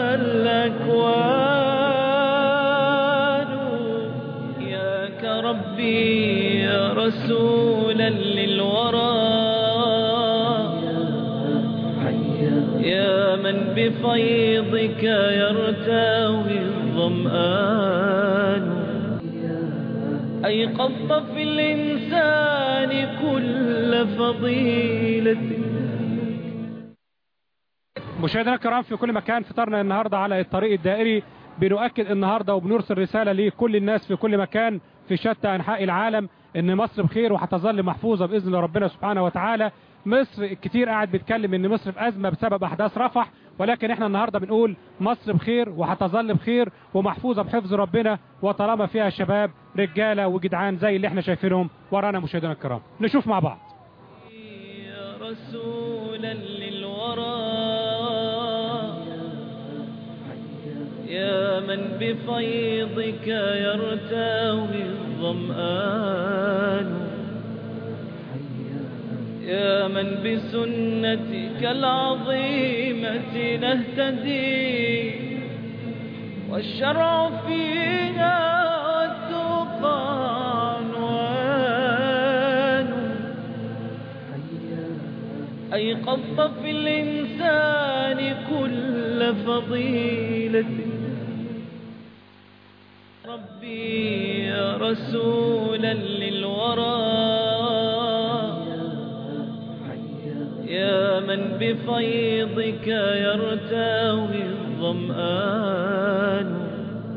الأكوان ياك ربي يا رسولا للورى يا من بفيضك يرتوي الظمآن أيقظت في الإنسان كل فضيلة مشاهدينا الكرام في كل مكان فطرنا النهارده على الطريق الدائري بنؤكد النهارده وبنرسل رساله لكل الناس في كل مكان في شتى انحاء العالم ان مصر بخير وهتظل محفوظه باذن ربنا سبحانه وتعالى مصر كتير قاعد بيتكلم ان مصر في ازمه بسبب احداث رفح ولكن احنا النهارده بنقول مصر بخير وهتظل بخير ومحفوظه بحفظ ربنا وطالما فيها شباب رجاله وجدعان زي اللي احنا شايفينهم ورانا مشاهدينا الكرام نشوف مع بعض يا رسولا للورى يا من بفيضك يرتوي الظمآن يا من بسنتك العظيمة نهتدي والشرع فينا والتقى عنوان أيقظت في الإنسان كل فضيلة ربي يا رسولا للورى يا من بفيضك يرتوي الظمآن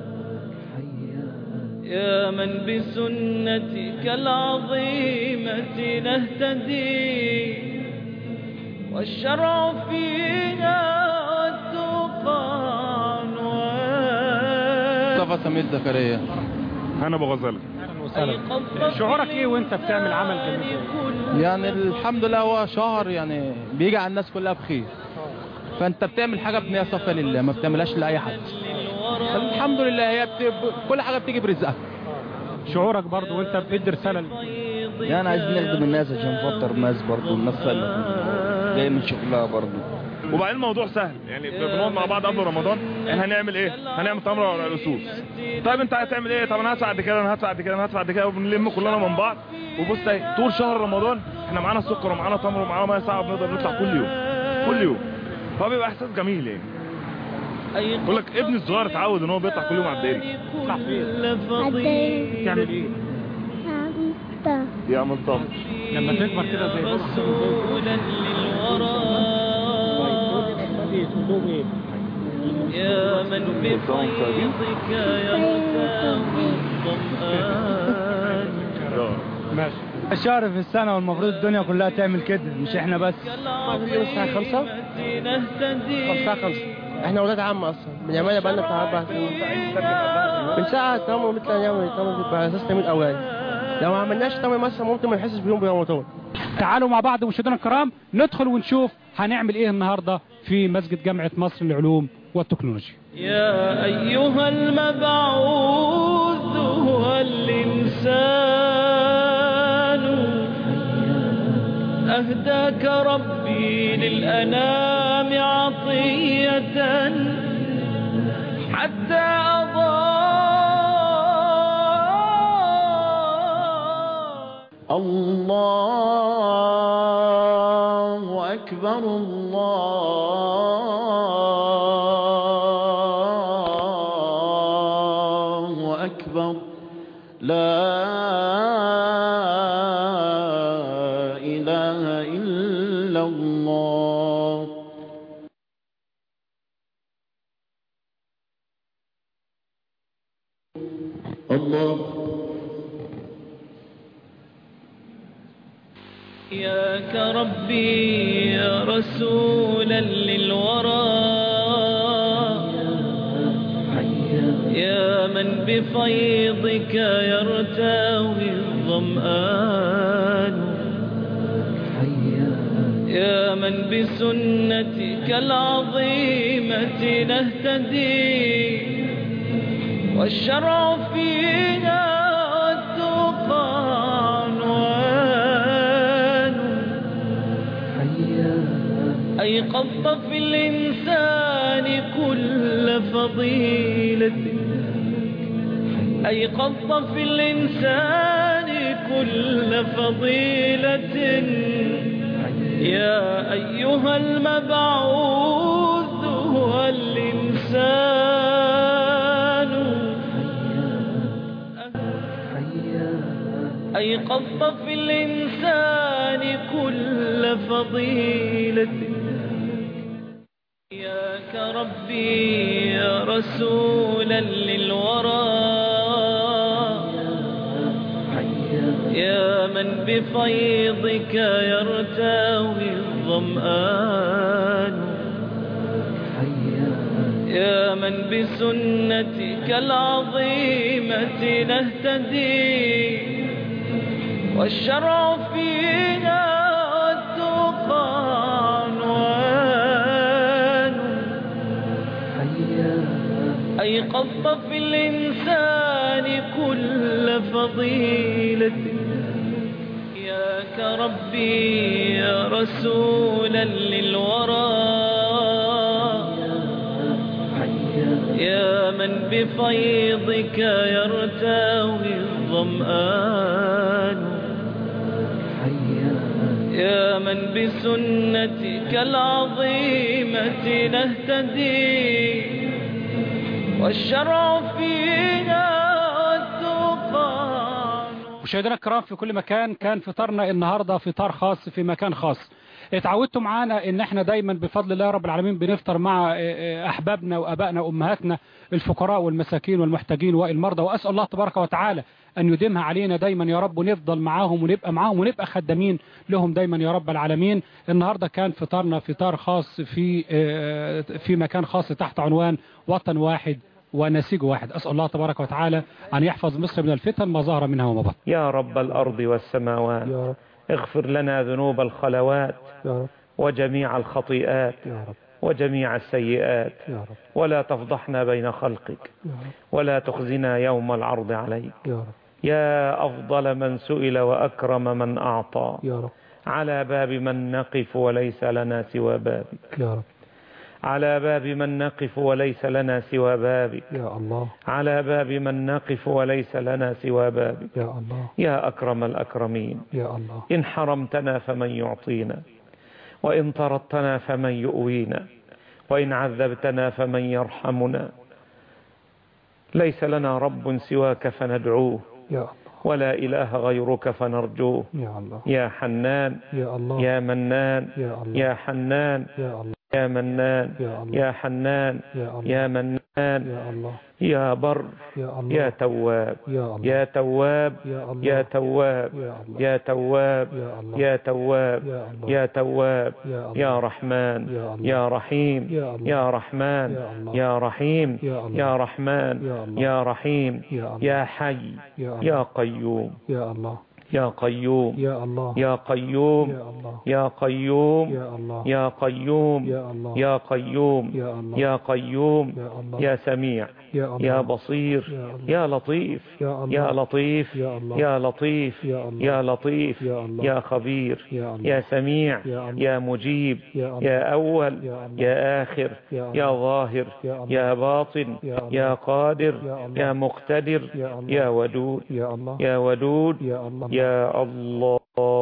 يا من بسنتك العظيمة نهتدي والشرع فينا والتقى عنوان مصطفى سمير زكريا انا ابو غزاله شعورك ايه وانت بتعمل عمل جميل يعني الحمد لله هو شهر يعني بيجي على الناس كلها بخير فانت بتعمل حاجه بنيه صافيه لله ما بتعملهاش لاي حد الحمد لله هي بت... كل حاجه بتيجي برزقها شعورك برضو وانت بتدي رساله يعني عايزين نخدم الناس عشان نفطر الناس برضو الناس سهله جاي من شغلها برضو وبعدين الموضوع سهل يعني بنقعد مع بعض قبل رمضان احنا هنعمل ايه هنعمل تمره ولا لصوص طيب انت هتعمل ايه طب انا هدفع قد كده انا هدفع قد كده انا هدفع قد كده وبنلم كلنا من بعض وبص اهي طول شهر رمضان احنا معانا سكر ومعانا تمر ومعانا ميه ساعه بنقدر نطلع كل يوم كل يوم فهو بيبقى احساس جميل يعني بقول لك ابني الصغير اتعود ان هو بيطلع كل يوم على الدائري تطلع فين الدائري. تعمل ايه يعمل طمر لما تكبر كده زي رسولا للورى يا من بفيضك يرتوي الظمآن ماشي الشهر في السنة والمفروض الدنيا كلها تعمل كده مش احنا بس في يوم الساعة خمسة الساعة خمسة احنا ولاد عم اصلا بنعملها بقالنا بتاع اربع سنين من ساعة تمر بنطلع نعمل تمر على اساس تمرين اواني لو ما عملناش تمر مثلا ممكن ما نحسش بيوم برمضان تعالوا مع بعض مشاهدينا الكرام ندخل ونشوف هنعمل ايه النهارده في مسجد جامعة مصر للعلوم والتكنولوجيا يا أيها المبعوث هو الإنسان أهداك ربي للأنام عطية الله أكبر الله أكبر لا إله إلا الله الله إياك ربي يا رسولا للورى يا من بفيضك يرتوي الظمآن يا من بسنتك العظيمة نهتدي والشرع فينا والتقى عنوان أيقظت في الإنسان كل فضيلة أيقظت في الإنسان كل فضيلة يا أيها المبعوث هو الإنسان أيقظت في الإنسان كل فضيلة إياك ربي يا رسولا للورى يا من بفيضك يرتوي الظمآن يا من بسنتك العظيمة نهتدي والشرع فينا والتقى عنوان أيقظت في الإنسان كل فضيلة إياك ربي يا رسولا للورى يا من بفيضك يرتوي الظمآن يا من بسنتك العظيمة نهتدي والشرع فينا والتقى مشاهدينا الكرام في كل مكان كان فطارنا النهارده فطار خاص في مكان خاص اتعودتوا معانا ان احنا دايما بفضل الله رب العالمين بنفطر مع احبابنا وابائنا وامهاتنا الفقراء والمساكين والمحتاجين والمرضى واسال الله تبارك وتعالى ان يديمها علينا دايما يا رب ونفضل معاهم ونبقى معاهم ونبقى خدامين لهم دايما يا رب العالمين النهارده كان فطارنا فطار خاص في في مكان خاص تحت عنوان وطن واحد ونسيج واحد أسأل الله تبارك وتعالى أن يحفظ مصر من الفتن ما ظهر منها وما بطن يا رب الأرض والسماوات يا رب اغفر لنا ذنوب الخلوات يا رب وجميع الخطيئات يا رب وجميع السيئات يا رب ولا تفضحنا بين خلقك يا رب ولا تخزنا يوم العرض عليك يا رب يا أفضل من سئل وأكرم من أعطى يا رب على باب من نقف وليس لنا سوى بابك يا رب على باب من نقف وليس لنا سوى بابك يا الله على باب من نقف وليس لنا سوى بابك يا الله يا أكرم الأكرمين يا الله إن حرمتنا فمن يعطينا وإن طردتنا فمن يؤوينا وإن عذبتنا فمن يرحمنا ليس لنا رب سواك فندعوه يا الله ولا إله غيرك فنرجوه يا الله يا حنان يا الله يا منان يا الله يا حنان يا الله يا منان يا الله يا حنان يا الله يا منان يا الله يا بر يا الله يا تواب يا الله يا تواب يا الله يا تواب يا الله يا تواب يا الله يا تواب يا الله يا تواب يا الله يا رحمن يا الله يا رحيم يا الله يا رحمن يا الله يا رحيم يا الله يا رحمن يا الله يا رحيم يا الله يا حي يا الله يا قيوم يا الله يا قيوم يا الله يا قيوم يا الله يا قيوم يا الله يا قيوم يا الله يا قيوم يا الله يا قيوم يا الله يا سميع يا الله. يا بصير يا لطيف يا الله. يا لطيف يا الله. يا لطيف يا الله. يا لطيف يا الله. يا خبير يا الله. يا سميع يا الله. يا مجيب يا الله. يا أول يا الله. يا آخر يا الله. يا ظاهر يا الله. يا باطن يا الله. يا قادر يا الله. يا مقتدر يا الله. يا ودود يا الله يا ودود يا الله يا الله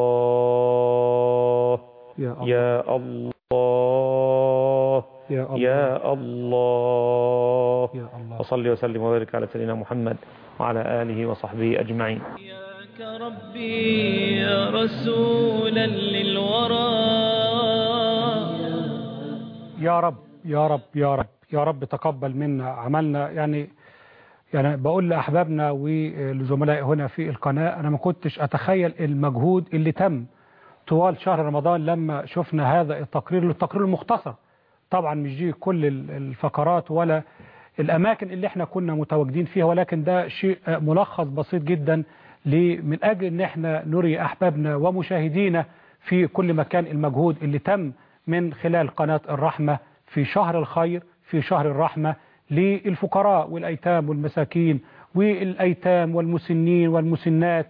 يا الله يا الله يا الله يا الله يا الله وصلي وسلم وبارك على سيدنا محمد وعلى آله وصحبه أجمعين ربي يا رسولا للورى يا رب يا رب يا رب يا رب تقبل منا عملنا يعني يعني بقول لأحبابنا ولزملائي هنا في القناة أنا ما كنتش أتخيل المجهود اللي تم طوال شهر رمضان لما شفنا هذا التقرير التقرير المختصر طبعا مش دي كل ال- الفقرات ولا الأماكن اللي احنا كنا متواجدين فيها ولكن ده شيء ملخص بسيط جدا ل- من أجل أن احنا نري أحبابنا ومشاهدينا في كل مكان المجهود اللي تم من خلال قناة الرحمة في شهر الخير في شهر الرحمة للفقراء والأيتام والمساكين والأيتام والمسنين والمسنات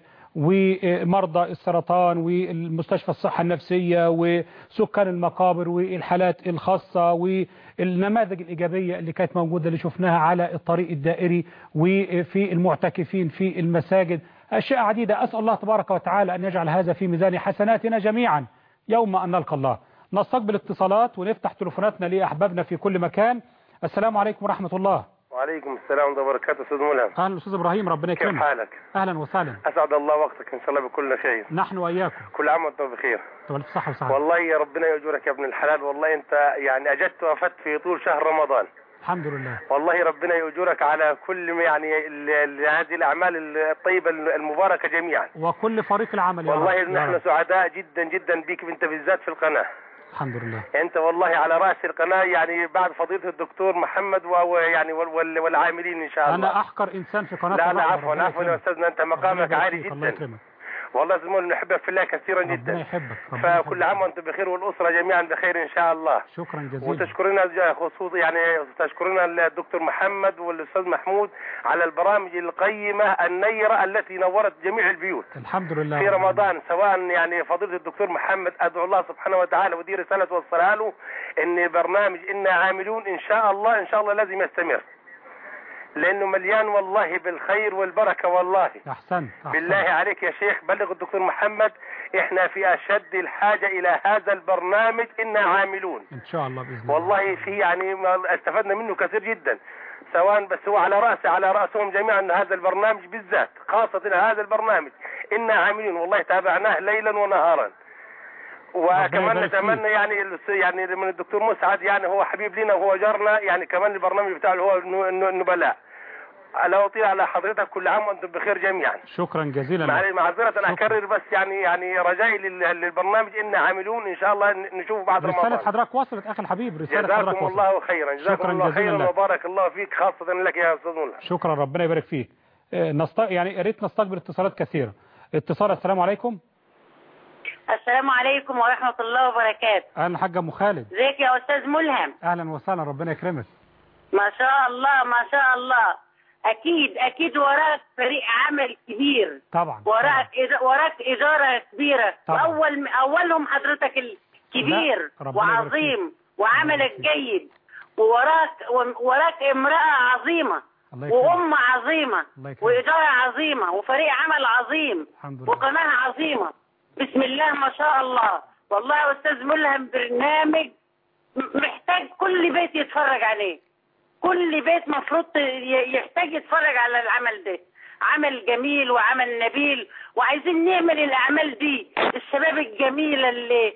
ومرضى السرطان والمستشفى الصحة النفسية وسكان المقابر والحالات الخاصة والنماذج الإيجابية اللي كانت موجودة اللي شفناها على الطريق الدائري وفي المعتكفين في المساجد أشياء عديدة أسأل الله تبارك وتعالى أن يجعل هذا في ميزان حسناتنا جميعا يوم أن نلقى الله نستقبل اتصالات ونفتح تليفوناتنا لأحبابنا في كل مكان السلام عليكم ورحمة الله وعليكم السلام ورحمة الله وبركاته أستاذ ملهم أهلا أستاذ إبراهيم ربنا كيف يكرمك حالك؟ أهلا وسهلا أسعد الله وقتك إن شاء الله بكل خير نحن وإياكم كل عام وأنتم بخير تولد صحة وسعادة والله يا ربنا يأجرك يا ابن الحلال والله أنت يعني أجدت وأفدت في طول شهر رمضان الحمد لله والله ربنا يأجرك على كل يعني ال- ال- هذه الأعمال الطيبة المباركة جميعا وكل فريق العمل يا والله رب. يا نحن رب. سعداء جدا جدا بك أنت بالذات في القناة الحمد لله أنت والله على رأس القناة يعني بعد فضيلة الدكتور محمد ويعني والعاملين إن شاء الله أنا أحقر إنسان في قناة لا لا الرحمة. عفوا ربنا عفوا يا يكرمك. استاذنا انت ربنا مقامك يبارك عالي فيك، الله جدا يكرمك والله زميل نحبك في الله كثيرا ربنا جدا يحبك ربنا فكل عام وانتم بخير والاسره جميعا بخير ان شاء الله شكرا جزيلا وتشكرنا خصوصا يعني تشكرنا الدكتور محمد والاستاذ محمود على البرامج القيمه النيره التي نورت جميع البيوت الحمد لله في رمضان سواء يعني فضيله الدكتور محمد ادعو الله سبحانه وتعالى ودي رساله توصلها له ان برنامج انا عاملون ان شاء الله ان شاء الله لازم يستمر لانه مليان والله بالخير والبركه والله أحسنت بالله عليك يا شيخ بلغ الدكتور محمد احنا في اشد الحاجه الى هذا البرنامج انا عاملون إن شاء الله بإذن الله والله في يعني ما استفدنا منه كثير جدا سواء بس هو على رأس على رأسهم جميعا هذا البرنامج بالذات خاصة هذا البرنامج إنا عاملين والله تابعناه ليلا ونهارا وكمان يبارك فيك. نتمنى يعني الس- يعني من الدكتور مسعد يعني هو حبيب لنا وهو جارنا يعني كمان البرنامج بتاعه اللي هو النو- النو- النبلاء لا أطيل على حضرتك كل عام وأنتم بخير جميعا شكرا جزيلا مع- لك. معذرة أنا أكرر بس يعني يعني رجائي لل- للبرنامج إنا عاملون إن شاء الله ن- نشوفه بعد رسالة رمضان حضرتك وصلت أخي الحبيب رسالة حضرتك جزاكم وصلت الله خيرا جزاكم شكرا الله جزيلا خيرا لك. وبارك الله فيك خاصة لك يا أستاذ ملا شكرا ربنا يبارك فيك آه، نست... يعني يا ريت نستقبل اتصالات كثيرة اتصال السلام عليكم السلام عليكم ورحمة الله وبركاته أهلا حاجة أم خالد ازيك يا أستاذ ملهم أهلا وسهلا ربنا يكرمك ما شاء الله ما شاء الله أكيد أكيد وراك فريق عمل كبير طبعا وراك إد... وراك إدارة كبيرة طبعا. وأول أولهم حضرتك الكبير لا، ربنا يبارك وعظيم وعملك جيد ووراك وراك امرأة عظيمة الله يكرمك وأم عظيمة الله يكرمك وإدارة عظيمة وفريق عمل عظيم الحمد لله وقناة عظيمة بسم الله ما شاء الله والله يا أستاذ ملهم برنامج م- محتاج كل بيت يتفرج عليه كل بيت مفروض ي- يحتاج يتفرج على العمل ده عمل جميل وعمل نبيل وعايزين نعمل الأعمال دي الشباب الجميلة اللي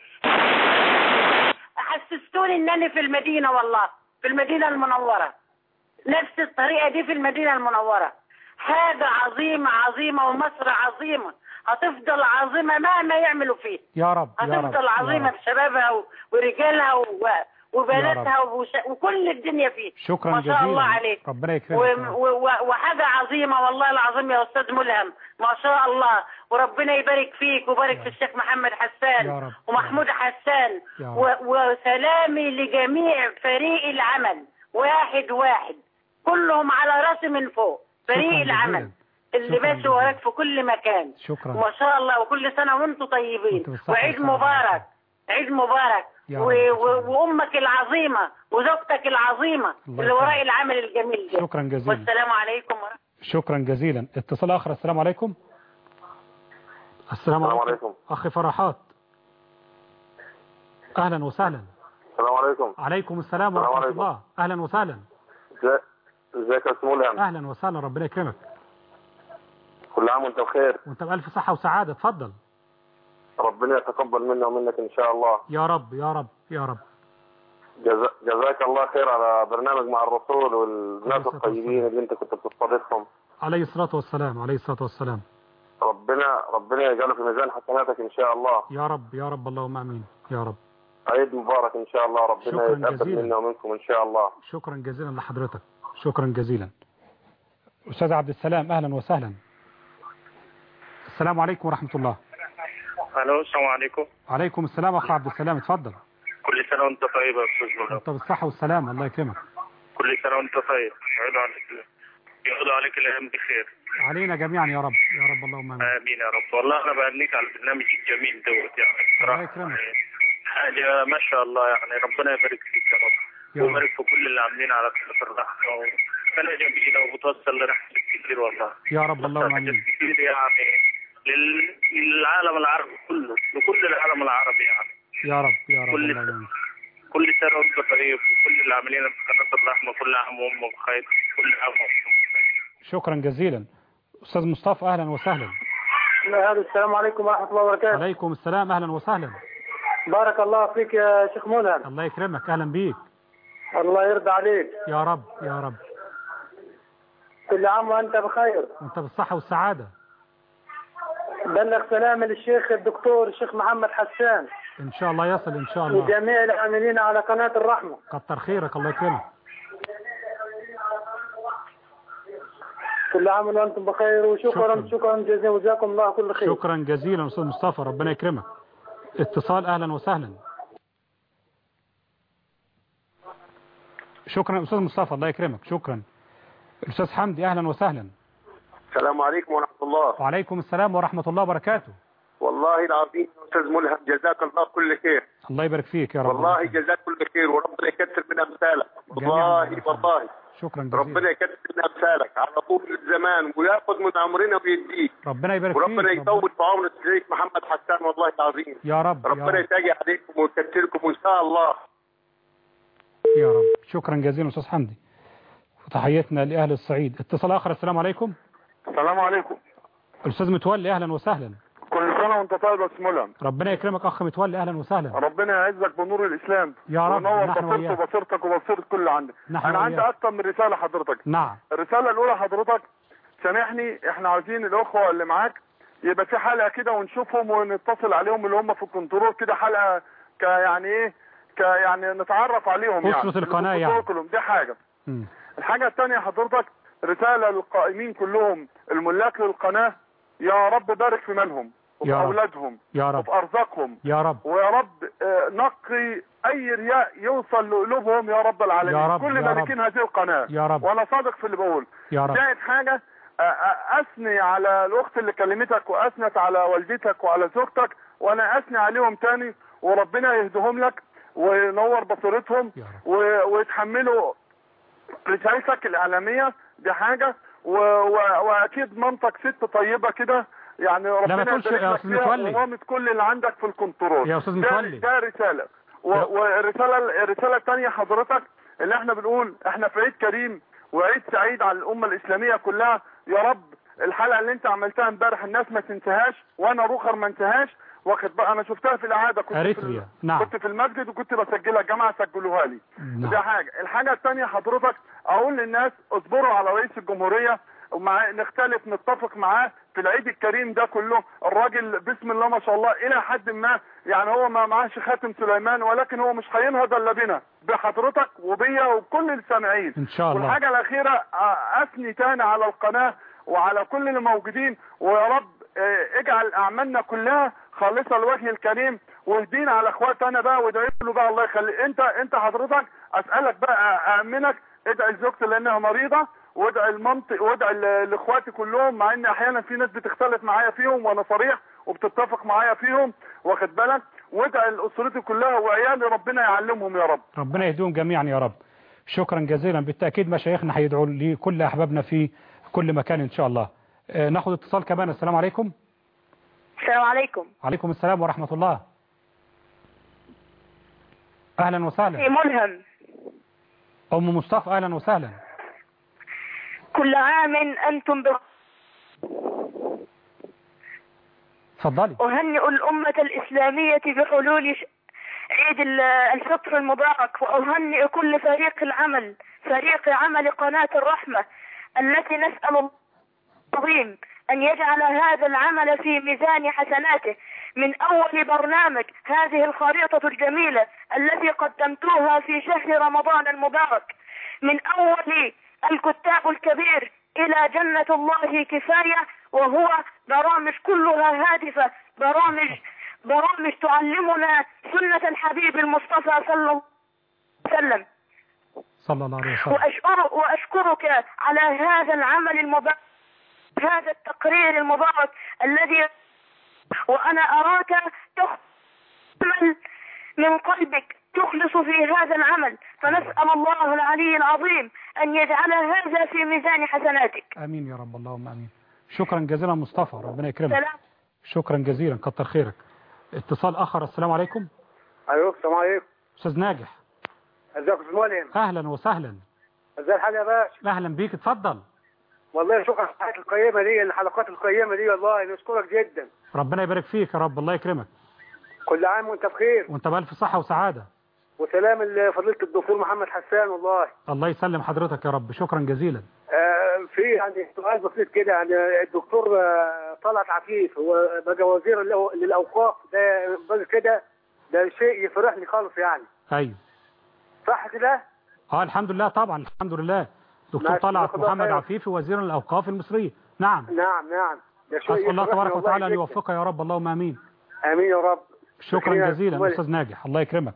حسستوني ان انا في المدينة والله في المدينة المنورة نفس الطريقة دي في المدينة المنورة حاجة عظيمة عظيمة ومصر عظيمة هتفضل عظيمة مهما يعملوا فيه يا رب يا رب هتفضل يا عظيمة رب. بشبابها و- ورجالها و- وبناتها يا وش- وكل الدنيا فيه شكرا ما جزيلا شاء الله عليك ربنا و- يكرمك و- و- وحاجة عظيمة والله العظيم يا أستاذ ملهم ما شاء الله وربنا يبارك فيك وبارك في الشيخ محمد حسان يا رب. ومحمود حسان يا رب. و- وسلامي لجميع فريق العمل واحد واحد كلهم على راسي من فوق شكراً فريق جزيلاً. العمل اللي شكراً ماشي وراك في كل مكان شكرا وما شاء الله وكل سنة وانتم طيبين بالصحة وعيد والسلامة. مبارك عيد مبارك يا و... و... وامك العظيمة وزوجتك العظيمة الله اللي وراء يخليك. العمل الجميل ده شكراً جزيلاً. والسلام عليكم ورحمة شكرا جزيلا اتصال اخر السلام عليكم السلام السلام عليكم عليكم اخي فرحات اهلا وسهلا السلام عليكم عليكم السلام السلام ورحمه عليكم. الله اهلا وسهلا ازي- ازيك يا استاذ ملهم اهلا وسهلا ربنا يكرمك كل عام وانت بخير وانت بالف صحه وسعاده اتفضل ربنا يتقبل منا ومنك ان شاء الله يا رب يا رب يا رب جزا... جزاك الله خير على برنامج مع الرسول والناس الطيبين اللي انت كنت بتستضيفهم عليه الصلاه والسلام عليه الصلاه والسلام ربنا ربنا يجعله في ميزان حسناتك ان شاء الله يا رب يا رب اللهم امين يا رب عيد مبارك ان شاء الله ربنا شكراً يتقبل جزيلاً. منا ومنكم ان شاء الله شكرا جزيلا لحضرتك شكرا جزيلا استاذ عبد السلام اهلا وسهلا السلام عليكم ورحمه الله الو السلام عليكم عليكم السلام اخ عبد السلام اتفضل كل سنه وانت طيب يا استاذ ملهم انت بالصحه والسلامه الله يكرمك كل سنه وانت طيب يعود عليك يعود عليك الايام بخير علينا جميعا يا رب يا رب اللهم امين امين يا رب والله انا بهنيك على البرنامج الجميل دوت يعني الله صراحه يكرمك حاجه ما شاء الله يعني ربنا يبارك فيك يا رب يا رب. ويبارك في كل اللي عاملين على قناه الرحمه سنه جميله وبتوصل لرحمه كتير والله يا رب اللهم حاجات امين كتير يعني لل- للعالم العربي كله لكل العالم العربي يعني يا رب يا رب كل اللهم امين كل سنه وانت طيب وكل اللي عاملين في قناه الرحمه كل عام وهم بخير كل عام وهم شكرا جزيلا استاذ مصطفى اهلا وسهلا السلام عليكم ورحمة الله وبركاته عليكم السلام اهلا وسهلا بارك الله فيك يا شيخ ملهم الله يكرمك اهلا بيك الله يرضى عليك يا رب يا رب كل عام وأنت بخير وانت بالصحه والسعاده بلغ سلامي للشيخ الدكتور الشيخ محمد حسان ان شاء الله يصل ان شاء الله وجميع العاملين على قناة الرحمة كتر خيرك الله يكرمك كل عام وأنتم بخير وشكرا شكرا جزيلا وجزاكم الله كل خير شكرا جزيلا استاذ مصطفى ربنا يكرمك اتصال اهلا وسهلا شكرا استاذ مصطفى الله يكرمك شكرا الاستاذ حمدي اهلا وسهلا السلام عليكم ورحمة الله وعليكم السلام ورحمه الله وبركاته والله العظيم يا أستاذ ملهم جزاك الله كل خير الله يبارك فيك يا رب والله جزاك كل خير وربنا يكثر من أمثالك جميعاً والله والله شكرا جزيلا ربنا يكثر من أمثالك على طول الزمان وياخذ من عمرنا ويديك ربنا يبارك وربنا فيك يطول في عمر الشريك محمد حسان والله العظيم يا رب يا ربنا رب يتاجي عليكم ويكثركم إن شاء الله يا رب شكرا جزيلا استاذ حمدي وتحياتنا لاهل الصعيد اتصال اخر السلام عليكم السلام عليكم الاستاذ متولي اهلا وسهلا كل سنة وأنت طيب يا أستاذ ملهم ربنا يكرمك اخ متولي اهلا وسهلا ربنا يعزك بنور الإسلام يا رب، ونور نحن بصيرته وإياك. وبصيرتك وبصيرة كل اللي عندك نحن أنا عندي وإياك. أكتر من رسالة حضرتك نعم الرسالة الأولى حضرتك سامحني احنا عايزين الأخوة اللي معاك يبقى في حلقة كده ونشوفهم ونتصل عليهم اللي هم في الكنترول كده حلقة ك يعني ايه ك يعني نتعرف عليهم يعني أسرة القناة الكنترول يعني. كلهم دي حاجة مم. الحاجة الثانية حضرتك رسالة للقائمين كلهم الملاك للقناة يا رب بارك في منهم وفي يا رب. أولادهم يا رب وفي أرزاقهم يا رب ويا رب آه، نقي اي رياء يوصل لقلوبهم يا رب العالمين يا رب، كل يا مالكين هذه القناة يا رب. وانا صادق في اللي بقول يا رب. زائد حاجة آه، آه، اثني على الاخت اللي كلمتك واثنت على والدتك وعلى زوجتك وانا اثني عليهم تاني وربنا يهدهم لك وينور بصيرتهم و- ويتحملوا رسالتك الاعلامية دي حاجة و... و... واكيد مامتك ست طيبة كده يعني ربنا تقولش يبارك يا لك أستاذ فيها متولي. ومامة كل اللي عندك في الكنترول يا أستاذ ده- متولي. ده رسالة و- والرسالة الرسالة الثانية حضرتك اللي احنا بنقول احنا في عيد كريم وعيد سعيد على الأمة الإسلامية كلها يا رب الحلقة اللي انت عملتها امبارح الناس ما تنساهاش وانا روخر ما انساهاش واخد بقى انا شفتها في الإعادة كنت في اريتريا نعم كنت في المسجد وكنت بسجلها الجامعة سجلوها لي نعم. ده حاجة الحاجة الثانية حضرتك اقول للناس اصبروا على رئيس الجمهورية ومع نختلف نتفق معاه في العيد الكريم ده كله الراجل بسم الله ما شاء الله الى حد ما يعني هو ما معاش خاتم سليمان ولكن هو مش هينهض الا بنا بحضرتك وبيا وبكل السامعين ان شاء الله والحاجة الأخيرة آه، أثني تاني على القناة وعلى كل اللي موجودين ويا رب آه، اجعل أعمالنا كلها خالصة لوجه الكريم واهدينا على اخواتنا بقى وادعي له بقى الله يخلي انت انت حضرتك اسالك بقى اامنك ادعي لزوجتي لانها مريضه وادعي لمامتي وادعي ل- لاخواتي كلهم مع ان احيانا في ناس بتختلف معايا فيهم وانا صريح وبتتفق معايا فيهم واخد بالك وادعي لاسرتي كلها وعيالي ربنا يعلمهم يا رب ربنا يهديهم جميعا يا رب شكرا جزيلا بالتأكيد مشايخنا هيدعوا لكل أحبابنا في كل مكان إن شاء الله آه، ناخد اتصال كمان السلام عليكم السلام عليكم عليكم السلام ورحمة الله أهلا وسهلا ملهم أم مصطفى أهلا وسهلا كل عام أنتم بخير اتفضلي أهنئ الأمة الإسلامية بحلول ش- عيد ال- الفطر المبارك وأهنئ كل فريق العمل فريق عمل قناة الرحمة التي نسأل الله العظيم أن يجعل هذا العمل في ميزان حسناته من أول برنامج هذه الخريطة الجميلة التي قدمتوها في شهر رمضان المبارك من أول الكتاب الكبير إلى جنة الله كفاية وهو برامج كلها هادفة برامج برامج تعلمنا سنة الحبيب المصطفى صلى الله عليه وسلم صلى الله عليه وسلم وأشكر وأشكرك على هذا العمل المبارك هذا التقرير المبارك الذي وأنا أراك تعمل من قلبك تخلص في هذا العمل فنسأل الله العلي العظيم أن يجعل هذا في ميزان حسناتك آمين يا رب اللهم آمين شكرا جزيلا مصطفى ربنا يكرمك سلام شكرا جزيلا كتر خيرك اتصال آخر السلام عليكم ايوه السلام عليكم أستاذ ناجح ازيك يا استاذ ملهم أهلا وسهلا ازي الحال يا باشا أهلا بيك اتفضل والله شكرا على الحلقات القيمه دي الحلقات القيمه دي والله نشكرك جدا ربنا يبارك فيك يا رب الله يكرمك كل عام وانت بخير وانت بألف صحة وسعادة وسلام لفضيله الدكتور محمد حسان والله الله يسلم حضرتك يا رب شكرا جزيلا آه في يعني سؤال بسيط كده يعني الدكتور آه، طلعت عفيف هو بقى وزير للأو- للاوقاف ده بس كده ده شيء يفرحني خالص يعني أيوه صح كده؟ اه الحمد لله طبعا الحمد لله دكتور ماشي، طلعت جزاك الله محمد خير. عفيفي وزير الأوقاف المصرية نعم نعم نعم ده شيء أسأل الله يفرحني تبارك والله وتعالى أن جداً. يوفقك يا رب اللهم آمين امين يا رب شكرا شكراً. جزيلا وال- أستاذ ناجح الله يكرمك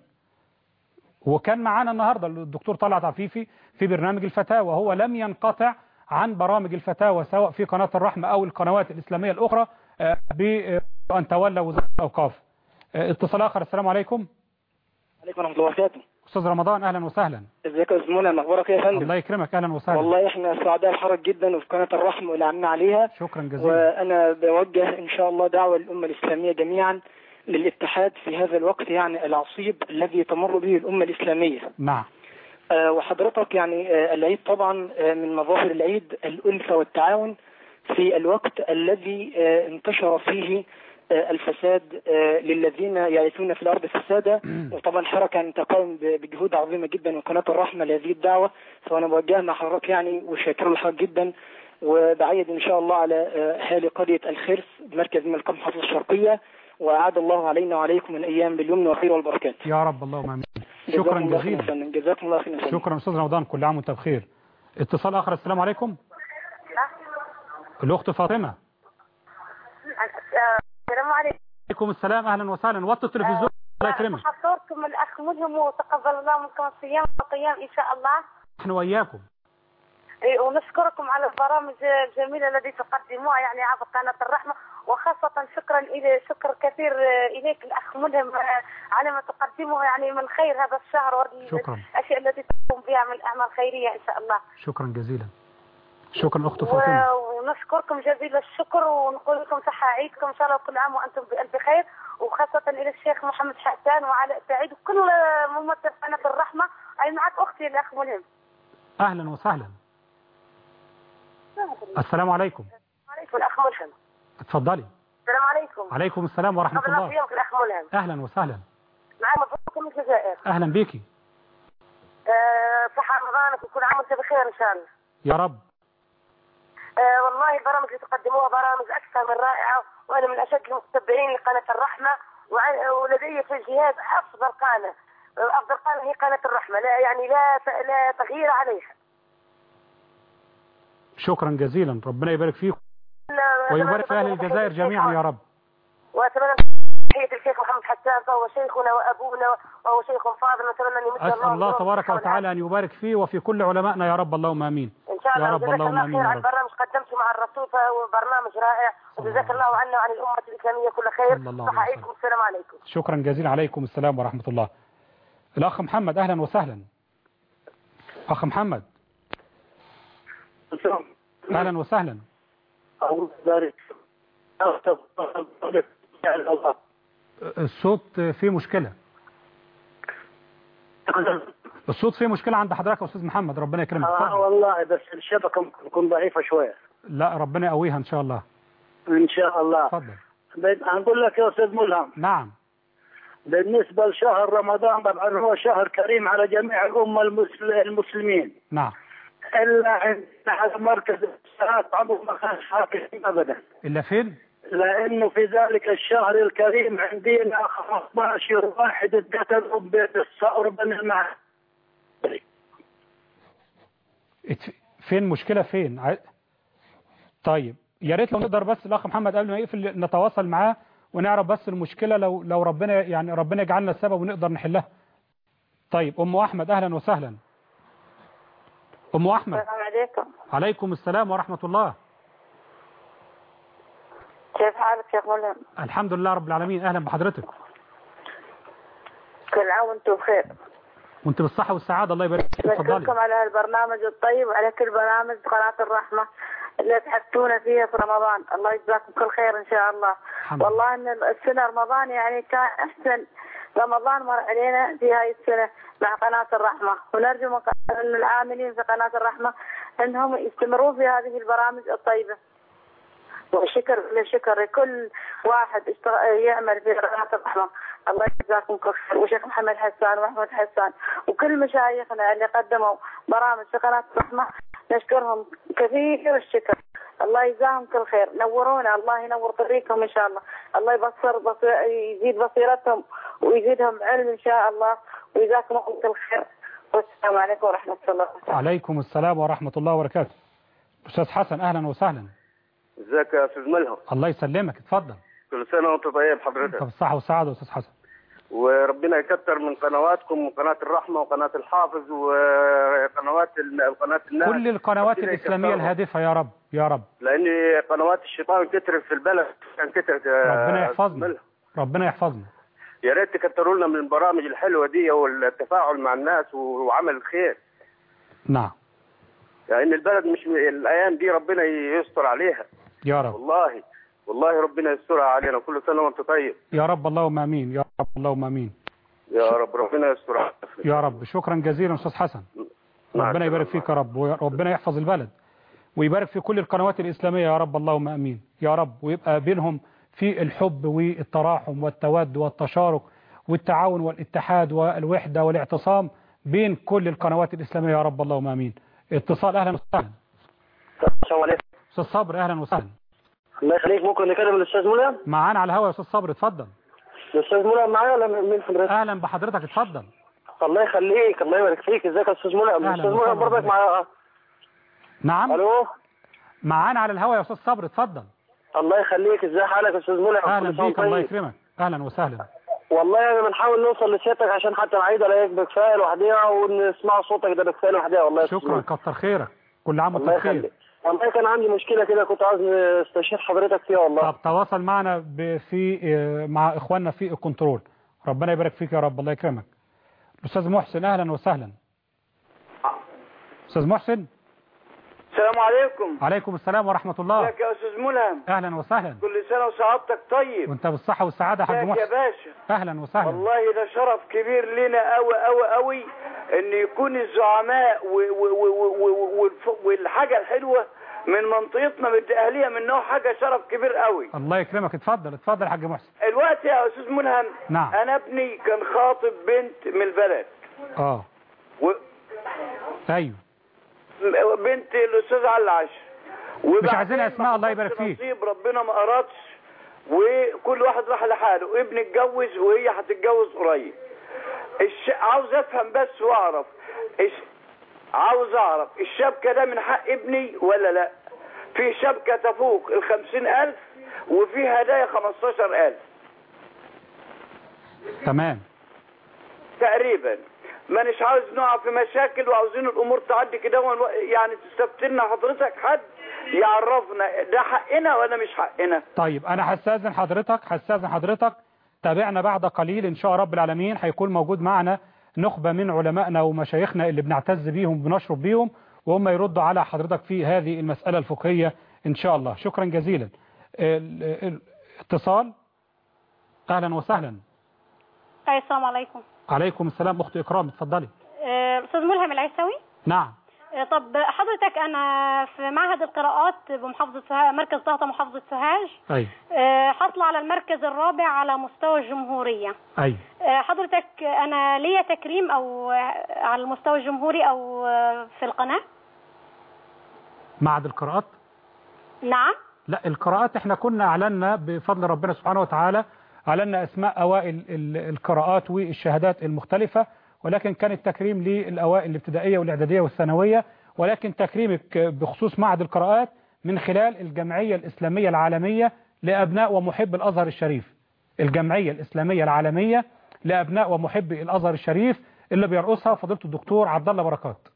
وكان معانا النهاردة الدكتور طلعت عفيفي في برنامج الفتاوى هو لم ينقطع عن برامج الفتاوى سواء في قناة الرحمة أو القنوات الإسلامية الأخرى آه، بأن تولى وزارة الأوقاف آه، اتصال آخر السلام عليكم عليكم ورحمة الله وبركاته أستاذ رمضان أهلا وسهلا ازيك يا زميلنا اخبارك ايه يا فندم الله يكرمك أهلا وسهلا والله احنا سعداء الحرج جدا وفي قناة الرحمة واللي عنا عليها شكرا جزيلا وانا بوجه ان شاء الله دعوة للأمة الإسلامية جميعا للاتحاد في هذا الوقت يعني العصيب الذي تمر به الأمة الإسلامية نعم آه، وحضرتك يعني آه، العيد طبعا آه، من مظاهر العيد الألفة والتعاون في الوقت الذي آه، انتشر فيه آه، الفساد آه، للذين يعيثون في الأرض فسادا وطبعا حركة أن تقوم ب- بجهود عظيمة جدا من قناة الرحمة لهذه الدعوة فأنا بوجه مع حضرتك يعني وشاكر لحضرتك جدا وبعيد إن شاء الله على آه، أهالي قرية الخرس بمركز من القمح محافظة الشرقية وأعاد الله علينا وعليكم من أيام باليمن والخير والبركات يا رب اللهم آمين جزاكم شكرا الله خير يا جزيلا فندم. جزاكم الله خير يا فندم. شكرا أستاذ رمضان كل عام وأنت بخير اتصال آخر السلام عليكم الأخت فاطمة السلام عليكم عليكم السلام أهلا وسهلا وطي التلفزيون الله يكرمك حصوركم الأخ ملهم وتقبل الله منكم الصيام وقيام إن شاء الله نحن وإياكم إيه، ونشكركم على البرامج الجميلة التي تقدموها يعني عبر قناة الرحمة وخاصة شكرا إلى شكر كثير آه، إليك الأخ ملهم آه، على ما تقدمه يعني من خير هذا الشهر شكرا. والأشياء التي تقوم بها من أعمال خيرية إن شاء الله شكرا جزيلا شكرا أخت فاطمة و- ونشكركم جزيل الشكر ونقول لكم صحة عيدكم إن شاء الله كل عام وأنتم بألف خير وخاصة إلى الشيخ محمد حسان وعلى سعيد وكل آه، ممثل قناة الرحمة أي معك أختي الأخ ملهم أهلا وسهلا السلام عليكم عليكم الأخ ملهم اتفضلي السلام عليكم عليكم السلام ورحمة قبل الله الله يومك الأخ ملهم أهلا وسهلا معنا مبروك من الجزائر أهلا بيكي آه، صحة رمضانك وكل عام وأنت بخير إن شاء الله يا رب آه، والله البرامج اللي تقدموها برامج أكثر من رائعة وأنا من أشد المتبعين لقناة الرحمة وع- ولدي في الجهاز أفضل قناة آه، أفضل قناة هي قناة الرحمة لا يعني لا ت- لا تغيير عليها شكرا جزيلا ربنا يبارك فيكم لا- ويبارك في أهل الجزائر جميعا يا رب وأتمنى تحية الشيخ محمد حسان فهو شيخنا وأبونا وهو شيخ فاضل نتمنى أن يمد أسأل الله الله تبارك وتعالى أن يبارك فيه وفي كل علمائنا يا رب اللهم آمين إن شاء الله يا رب جزاك اللهم الله آمين خير يا على رب البرنامج قدمته مع الرسول فهو برنامج رائع وجزاك الله عنا وعن الأمة الإسلامية كل خير صلى الله صح عليه عليكم السلام عليكم شكرا جزيلا عليكم السلام ورحمة الله الأخ محمد أهلا وسهلا أخ محمد أهلا وسهلا الصوت فيه مشكلة الصوت فيه مشكلة عند حضرتك يا أستاذ محمد ربنا يكرمك اه اتفضل. والله بس الشبكه ممكن تكون ضعيفه شويه لا ربنا يقويها إن شاء الله ان شاء الله اتفضل بس هنقول لك يا استاذ ملهم نعم بالنسبه لشهر رمضان طبعا هو شهر كريم على جميع الامه المسل- المسلمين نعم الا عندنا على مركز الصلاه عمره ما كان حاكم ابدا إلا فين لانه في ذلك الشهر الكريم عندنا 15 واحد اتقتلوا بالثأر بن المعاد ات- فين مشكلة فين ع- طيب يا ريت لو نقدر بس الأخ محمد قبل ما يقفل نتواصل معاه ونعرف بس المشكلة لو لو ربنا يعني ربنا يجعلنا السبب ونقدر نحلها طيب أم أحمد أهلا وسهلا أم أحمد السلام عليكم عليكم السلام ورحمة الله كيف حالك شيخ ملهم الحمد لله رب العالمين أهلا بحضرتك كل عام وانتم بخير وانت بالصحة والسعادة الله يبارك فيك اتفضلي نشكركم على البرنامج الطيب وعلى كل برامج قناة الرحمة اللي تحثونا فيها في رمضان الله يجزاكم كل خير إن شاء الله الحمد لله. والله إن السنة رمضان يعني كان أحسن رمضان مر علينا في هاي السنة مع قناة الرحمة ونرجو من ق- من العاملين في قناة الرحمة أنهم يستمروا في هذه البرامج الطيبة وشكر لشكر لكل واحد اشتغل يعمل في قناة الرحمة الله يجزاكم كل خير وشيخ محمد حسان واحمد حسان وكل مشايخنا اللي قدموا برامج في قناة الرحمة نشكرهم كثير الشكر الله يجزاهم كل خير نورونا الله ينور طريقهم ان شاء الله الله يبصر بصير يزيد بصيرتهم ويزيدهم علم ان شاء الله ويجزاكم الله كل خير والسلام عليكم ورحمة الله وبركاته عليكم السلام ورحمة الله وبركاته أستاذ حسن أهلا وسهلا ازيك يا استاذ ملهم الله يسلمك اتفضل كل سنه وانت طيب انت حضرتك بالصحة والسعادة يا أستاذ حسن وربنا يكتر من قنواتكم وقناه الرحمه وقناه الحافظ وقنوات ال- قناه الناس كل القنوات ربنا الإسلامية يكترها. الهادفة يا رب يا رب لان قنوات الشيطان كترت في البلد كان كترت يا ربنا أستاذ يحفظنا ملهم. ربنا يحفظنا يا ريت تكتروا لنا من البرامج الحلوه دي والتفاعل مع الناس وعمل الخير نعم لان البلد مش الايام دي ربنا يستر عليها يا رب والله والله ربنا يسترها علينا كل سنه وانت طيب يا رب اللهم امين يا رب اللهم امين يا رب ربنا يستر علينا يا رب شكرا جزيلا استاذ حسن مع ربنا يبارك فيك يا رب وربنا يحفظ البلد ويبارك في كل القنوات الإسلامية يا رب اللهم امين يا رب ويبقى بينهم في الحب والتراحم والتود والتشارك والتعاون والاتحاد والوحدة والاعتصام بين كل القنوات الإسلامية يا رب اللهم امين اتصال اهلا وسهلا السلام عليكم استاذ صبر اهلا وسهلا الله يخليك ممكن نكلم الاستاذ ملهم معانا على الهواء يا استاذ صبر اتفضل الاستاذ ملهم معايا ولا مين حضرتك اهلا بحضرتك اتفضل الله يخليك الله يبارك فيك ازيك يا استاذ ملهم أهلا الاستاذ وسهلا ملهم برضك بحضرتك. مع نعم الو معانا على الهواء يا استاذ صبر اتفضل الله يخليك ازي حالك يا استاذ ملهم اهلا كل سنة بيك الله طيب. يكرمك اهلا وسهلا والله انا بنحاول نوصل لسيادتك عشان حتى نعيد عليك بكفايه لوحديها ونسمع صوتك ده بكفايه لوحديها والله يا أستاذ شكرا ملهم. كتر خيرك كل عام الله وانت بخير يخليك والله كان عندي مشكله كده كنت عاوز استشير حضرتك فيها والله طب تواصل معنا ب- في آه، مع اخواننا في الكنترول ربنا يبارك فيك يا رب الله يكرمك استاذ محسن اهلا وسهلا استاذ محسن السلام عليكم عليكم السلام ورحمة الله ازيك يا استاذ ملهم اهلا وسهلا كل سنه وسعادتك طيب وانت بالصحة والسعادة يا حاج ازيك يا محسن باشا اهلا وسهلا والله ده شرف كبير لنا قوي قوي قوي ان يكون الزعماء و- و- و- و- و- والف- والحاجه الحلوه من منطقتنا من اهليه من نوع حاجه شرف كبير قوي الله يكرمك اتفضل اتفضل يا حاج محسن الوقت يا استاذ ملهم نعم. انا ابني كان خاطب بنت من البلد اه و... ايوه بنت الاستاذ علي العشر مش عايزين اسماء الله يبارك فيك نصيب ربنا ما ارادش وكل واحد راح لحاله ابني اتجوز وهي هتتجوز قريب الش... عاوز افهم بس واعرف الش... عاوز اعرف الشبكة ده من حق ابني ولا لا في شبكة تفوق الخمسين الف وفي هدايا خمستاشر الف تمام تقريبا مانيش عاوز نقع في مشاكل وعاوزين الامور تعدي كده ون- يعني تستفتنا حضرتك حد يعرفنا ده حقنا ولا مش حقنا طيب انا هستاذن حضرتك هستاذن حضرتك تابعنا بعد قليل ان شاء رب العالمين هيكون موجود معنا نخبة من علمائنا ومشايخنا اللي بنعتز بيهم بنشرب بيهم وهم يردوا على حضرتك في هذه المسألة الفقهية ان شاء الله شكرا جزيلا ال- ال- اتصال اهلا وسهلا أي السلام عليكم عليكم السلام اخت اكرام اتفضلي آه، الأستاذ ملهم العيساوي نعم آه، طب حضرتك أنا في معهد القراءات بمحافظة سوهاج مركز طهطا محافظة سوهاج اي آه، حاصلة على المركز الرابع على مستوى الجمهورية اي آه، حضرتك أنا ليا تكريم أو آه، على المستوى الجمهوري أو آه، في القناة معهد القراءات نعم لا القراءات احنا كنا اعلنا بفضل ربنا سبحانه وتعالى اعلنا اسماء اوائل ال- القراءات والشهادات المختلفة ولكن كان التكريم للاوائل الابتدائية والاعدادية والثانوية ولكن تكريمك بخصوص معهد القراءات من خلال الجمعية الاسلامية العالمية لابناء ومحب الازهر الشريف الجمعية الاسلامية العالمية لابناء ومحب الازهر الشريف اللي بيرقصها فضيلة الدكتور عبد الله بركات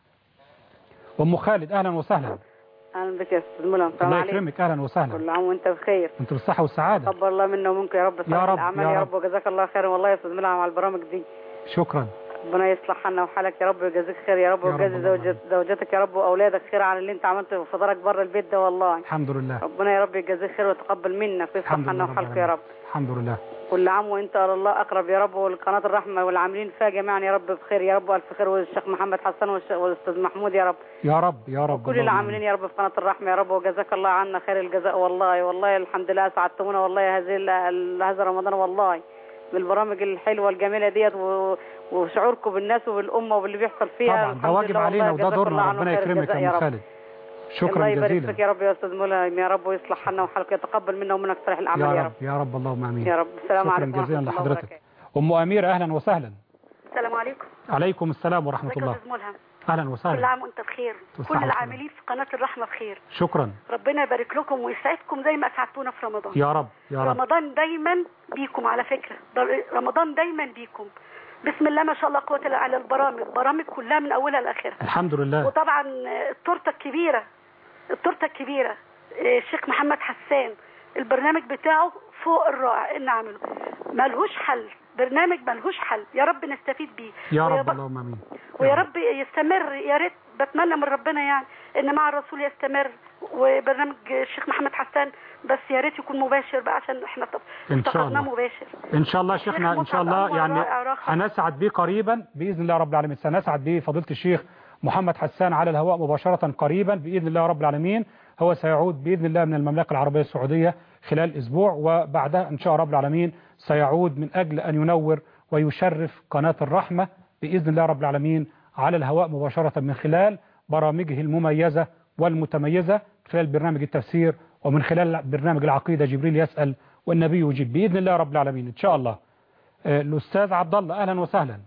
ام خالد اهلا وسهلا اهلا بك يا استاذ ملهم السلام الله عليكم يكرمك اهلا وسهلا كل عام وانت بخير انت بالصحة والسعادة تقبل الله منا ومنكم يا رب صالح يا رب، الاعمال يا يا رب. رب وجزاك الله خير والله يا استاذ ملهم على البرامج دي شكرا ربنا يصلح حالنا وحالك يا رب ويجازيك خير يا رب يا رب ويجازي زوجت زوجتك يا رب واولادك خير على اللي انت عملته في فضلك بره البيت ده والله الحمد لله ربنا يا رب يجازيك خير ويتقبل منك ويصلح الحمد حالنا لله رب وحالك يا رب الحمد لله كل عام وانت على الله اقرب يا رب والقناه الرحمه والعاملين فيها جميعا يا رب بخير يا رب والف خير والشيخ محمد حسن والش- والاستاذ محمود يا رب يا رب يا رب كل اللهم العاملين يا رب في قناة الرحمة يا رب وجزاك الله عنا خير الجزاء والله والله الحمد لله سعدتمونا والله هذه ال- ال- هذا رمضان والله بالبرامج الحلوة الجميلة ديت و- وشعوركم بالناس وبالأمة وباللي بيحصل فيها طبعا ده الحمد واجب لله علينا والله وده جزاك الله دورنا عنه ربنا خير يكرمك الجزاء يا ام رب. خالد شكرا الله يبارك جزيلا فيك يا رب يا أستاذ ملهم يا رب ويصلح حالنا وحالك يتقبل منا ومنك صالح الأعمال يا يا رب رب يا رب اللهم امين يا رب السلام شكرا عليكم جزيلا ورحمة الله لحضرتك وبركاته ام اميره اهلا وسهلا السلام عليكم عليكم السلام ورحمه ازيك يا الله استاذ ملهم اهلا كل وسهلا عام وانت بخير بالصحة كل والسلامة. العاملين في قناة الرحمة بخير شكرا ربنا يبارك لكم ويسعدكم زي ما اسعدتونا في رمضان يا رب يا رب رمضان دايما بيكم على فكرة در- رمضان دايما بيكم بسم الله ما شاء الله قوة الا على البرامج برامج كلها من اولها لاخرها الحمد لله وطبعا التورته الكبيره التورته الكبيره الشيخ محمد حسان البرنامج بتاعه فوق الرائع ان عمله ملهوش حل برنامج ملهوش حل يا رب نستفيد بيه يا ويا رب ب- اللهم امين ويا رب يستمر يا ريت بتمنى من ربنا يعني ان مع الرسول يستمر وبرنامج الشيخ محمد حسان بس يا ريت يكون مباشر بقى عشان احنا طب إن شاء افتقدناه الله. مباشر ان شاء الله شيخنا ان شاء الله متعب يعني أول رائع رخم. هنسعد به قريبا باذن الله رب العالمين سنسعد به فضيله الشيخ محمد حسان على الهواء مباشره قريبا باذن الله رب العالمين هو سيعود باذن الله من المملكه العربيه السعوديه خلال اسبوع وبعدها ان شاء رب العالمين سيعود من اجل ان ينور ويشرف قناه الرحمه باذن الله رب العالمين على الهواء مباشره من خلال برامجه المميزه والمتميزه من خلال برنامج التفسير ومن خلال برنامج العقيده جبريل يسال والنبي يجيب باذن الله رب العالمين ان شاء الله آه، الاستاذ عبد الله اهلا وسهلا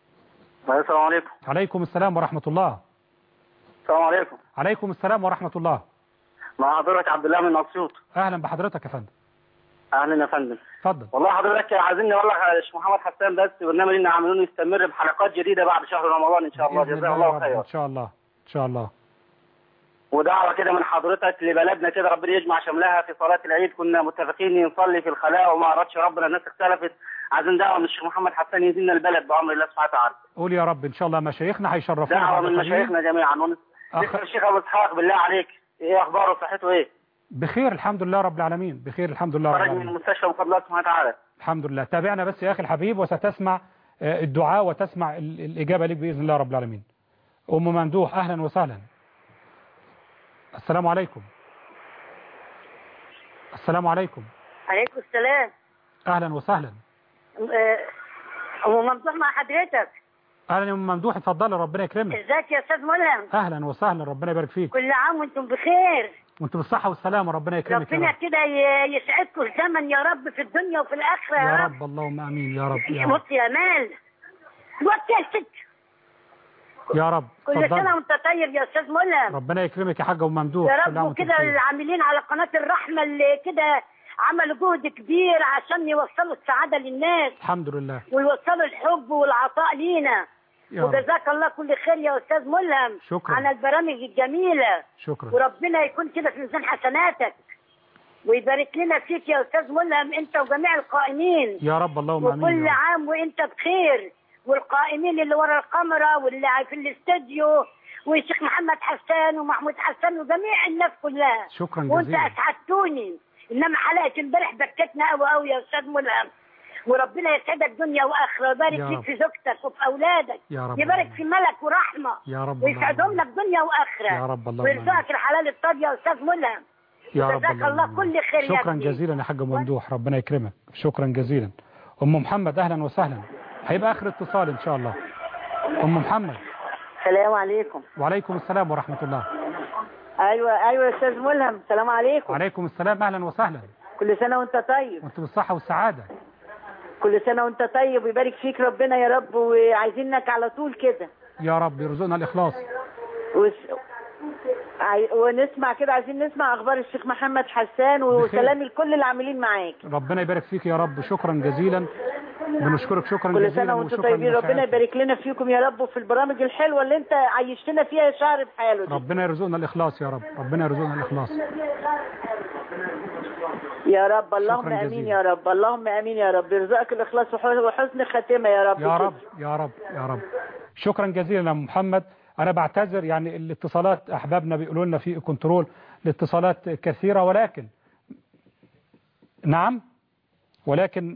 السلام عليكم عليكم السلام ورحمه الله السلام عليكم عليكم السلام ورحمه الله مع حضرتك عبد الله من اسيوط اهلا بحضرتك يا فندم اهلا يا فندم اتفضل والله حضرتك عايزين نبلغ على الشيخ محمد حسان بس برنامج ان عاملين يستمر بحلقات جديده بعد شهر رمضان ان شاء الله بإذن جزاه يا الله رب، خيرا ان شاء الله ان شاء الله ودعوه كده من حضرتك لبلدنا كده ربنا يجمع شملها في صلاه العيد كنا متفقين نصلي في الخلاء وما ارادش ربنا الناس اختلفت عايزين دعوه من الشيخ محمد حسان يدينا البلد بامر الله سبحانه وتعالى قول يا رب ان شاء الله مشايخنا هيشرفونا دعوه بعد من قليل. مشايخنا جميعا ون- أخ- الشيخ ابو اسحاق بالله عليك ايه اخباره وصحته ايه؟ بخير الحمد لله رب العالمين بخير الحمد لله رب خرج من العالمين المستشفى بفضل الله سبحانه وتعالى الحمد لله تابعنا بس يا اخي الحبيب وستسمع آه، الدعاء وتسمع ال- الاجابه لك باذن الله رب العالمين ام ممدوح اهلا وسهلا السلام عليكم السلام عليكم عليكم السلام اهلا وسهلا آه، ام ممدوح مع حضرتك اهلا يا ام ممدوح اتفضلي ربنا يكرمك ازيك يا استاذ ملهم اهلا وسهلا ربنا يبارك فيك كل عام وانتم بخير وانتم بالصحه والسلامه ربنا يكرمك يا ربنا رب كده ي- يسعدكم الزمن يا رب في الدنيا وفي الاخره يا يا رب رب اللهم امين يا رب يا رب بص يا مال بص يا ست يا رب كل سنه اتفضلي وانت طيب يا استاذ ملهم ربنا يكرمك يا حاجه ام ممدوح يا كل عام رب وانتم وكده بخير. العاملين على قناه الرحمه اللي كده عملوا جهد كبير عشان يوصلوا السعاده للناس الحمد لله ويوصلوا الحب والعطاء لينا يا رب. وجزاك الله كل خير يا استاذ ملهم شكرا. على البرامج الجميله شكرا وربنا يكون كده في ميزان حسناتك ويبارك لنا فيك يا استاذ ملهم انت وجميع القائمين يا رب اللهم امين وكل يا رب. عام وانت بخير والقائمين اللي ورا الكاميرا واللي في الاستوديو والشيخ محمد حسان ومحمود حسان وجميع الناس كلها شكرا وانت جزيلا اسعدتوني انما حلقه امبارح بكتنا قوي قوي يا استاذ ملهم وربنا يسعدك دنيا واخره ويبارك يا فيك رب. في زوجتك وفي اولادك يا رب يبارك في ملك ورحمه يا رب ويسعدهم لك دنيا واخره يا رب اللهم ويرزقك الحلال الطيب يا استاذ ملهم يا رب جزاك اللهم الله كل خير يا شكرا ابني. جزيلا يا حاج ممدوح ربنا يكرمك شكرا جزيلا ام محمد اهلا وسهلا هيبقى اخر اتصال ان شاء الله ام محمد السلام عليكم وعليكم السلام ورحمه الله ايوه ايوه يا استاذ ملهم السلام عليكم وعليكم السلام اهلا وسهلا كل سنه وانت طيب وانتم بالصحه والسعاده كل سنه وانت طيب ويبارك فيك ربنا يا رب وعايزينك على طول كده يا رب يرزقنا الاخلاص وس... عاي... ونسمع كده عايزين نسمع اخبار الشيخ محمد حسان وسلامي لكل العاملين معاك ربنا يبارك فيك يا رب شكرا جزيلا بنشكرك شكرا كل جزيلا سنه وانتم وشكرا طيبين ربنا لمشاهدتك. يبارك لنا فيكم يا رب وفي البرامج الحلوه اللي انت عيشتنا فيها شهر بحاله دي. ربنا يرزقنا الاخلاص يا رب ربنا يرزقنا الاخلاص يا رب اللهم شكراً امين جزيلاً. يا رب اللهم امين يا رب يرزقك الاخلاص وح- وحسن خاتمه يا رب يا كده. رب يا رب يا رب شكرا جزيلا يا محمد انا بعتذر يعني الاتصالات احبابنا بيقولوا لنا في كنترول الاتصالات كثيره ولكن نعم ولكن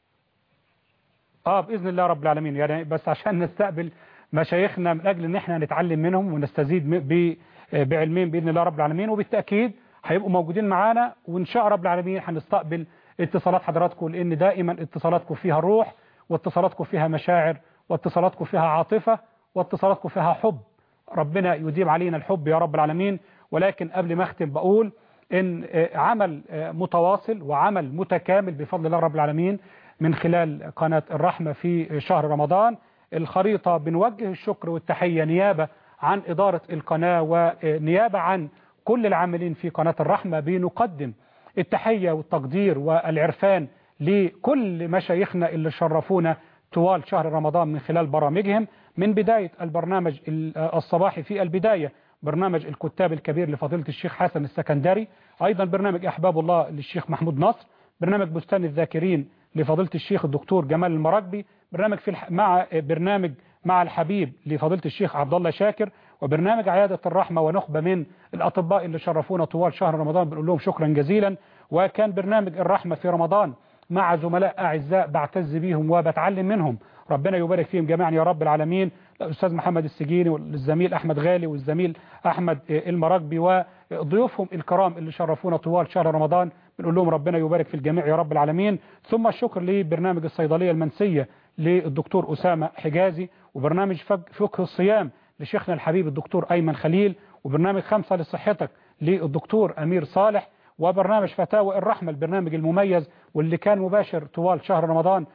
اه باذن الله رب العالمين يعني بس عشان نستقبل مشايخنا من اجل ان احنا نتعلم منهم ونستزيد م- ب- بعلمهم باذن الله رب العالمين وبالتاكيد هيبقوا موجودين معانا وان شاء رب العالمين هنستقبل اتصالات حضراتكم لان دائما اتصالاتكم فيها روح واتصالاتكم فيها مشاعر واتصالاتكم فيها عاطفه واتصالاتكم فيها حب ربنا يديم علينا الحب يا رب العالمين ولكن قبل ما اختم بقول ان آه، عمل آه، متواصل وعمل متكامل بفضل الله رب العالمين من خلال قناة الرحمة في شهر رمضان الخريطة بنوجه الشكر والتحية نيابة عن إدارة القناة ونيابة عن كل العاملين في قناة الرحمة بنقدم التحية والتقدير والعرفان لكل مشايخنا اللي شرفونا طوال شهر رمضان من خلال برامجهم من بداية البرنامج الصباحي في البداية برنامج الكتاب الكبير لفضيلة الشيخ حسن السكندري أيضا برنامج أحباب الله للشيخ محمود نصر برنامج بستان الذاكرين لفضيلة الشيخ الدكتور جمال المراكبي برنامج في الح... مع برنامج مع الحبيب لفضيلة الشيخ عبد الله شاكر وبرنامج عيادة الرحمة ونخبة من الأطباء اللي شرفونا طوال شهر رمضان بنقول لهم شكرا جزيلا وكان برنامج الرحمة في رمضان مع زملاء أعزاء بعتز بيهم وبتعلم منهم ربنا يبارك فيهم جميعا يا رب العالمين الأستاذ محمد السجيني والزميل أحمد غالي والزميل أحمد المراكبي وضيوفهم الكرام اللي شرفونا طوال شهر رمضان بنقول لهم ربنا يبارك في الجميع يا رب العالمين ثم الشكر لبرنامج الصيدلية المنسية للدكتور أسامة حجازي وبرنامج فقه الصيام لشيخنا الحبيب الدكتور أيمن خليل وبرنامج خمسة لصحتك للدكتور أمير صالح وبرنامج فتاوى الرحمة البرنامج المميز واللي كان مباشر طوال شهر رمضان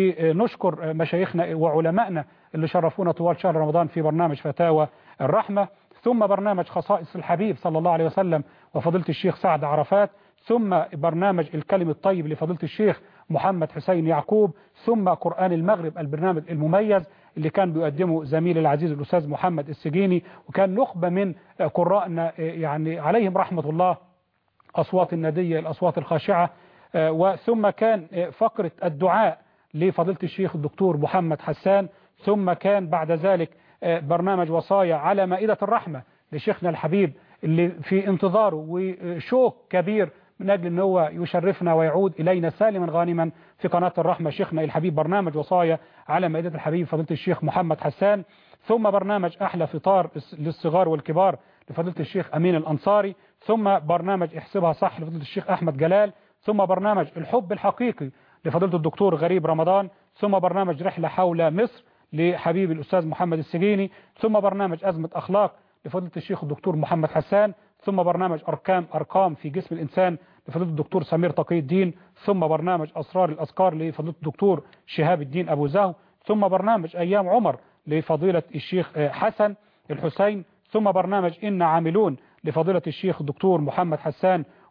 بنشكر مشايخنا وعلمائنا اللي شرفونا طوال شهر رمضان في برنامج فتاوى الرحمة ثم برنامج خصائص الحبيب صلى الله عليه وسلم وفضيلة الشيخ سعد عرفات ثم برنامج الكلم الطيب لفضيلة الشيخ محمد حسين يعقوب ثم قرآن المغرب البرنامج المميز اللي كان بيقدمه زميل العزيز الأستاذ محمد السجيني وكان نخبة من قراءنا يعني عليهم رحمة الله أصوات الندية الأصوات الخاشعة وثم كان فقرة الدعاء لفضيلة الشيخ الدكتور محمد حسان ثم كان بعد ذلك برنامج وصايا على مائدة الرحمة لشيخنا الحبيب اللي في انتظاره وشوق كبير من أجل أن هو يشرفنا ويعود إلينا سالما غانما في قناة الرحمة شيخنا الحبيب برنامج وصايا على مائدة الحبيب فضيلة الشيخ محمد حسان ثم برنامج أحلى فطار للصغار والكبار لفضيلة الشيخ أمين الأنصاري ثم برنامج احسبها صح لفضيلة الشيخ أحمد جلال ثم برنامج الحب الحقيقي لفضيلة الدكتور غريب رمضان ثم برنامج رحلة حول مصر لحبيب الأستاذ محمد السجيني ثم برنامج أزمة أخلاق لفضيلة الشيخ الدكتور محمد حسان ثم برنامج أركام أرقام في جسم الإنسان لفضيلة الدكتور سمير تقي الدين ثم برنامج أسرار الأذكار لفضيلة الدكتور شهاب الدين أبو زهو ثم برنامج أيام عمر لفضيلة الشيخ حسن الحسين ثم برنامج إن عاملون لفضيلة الشيخ الدكتور محمد حسان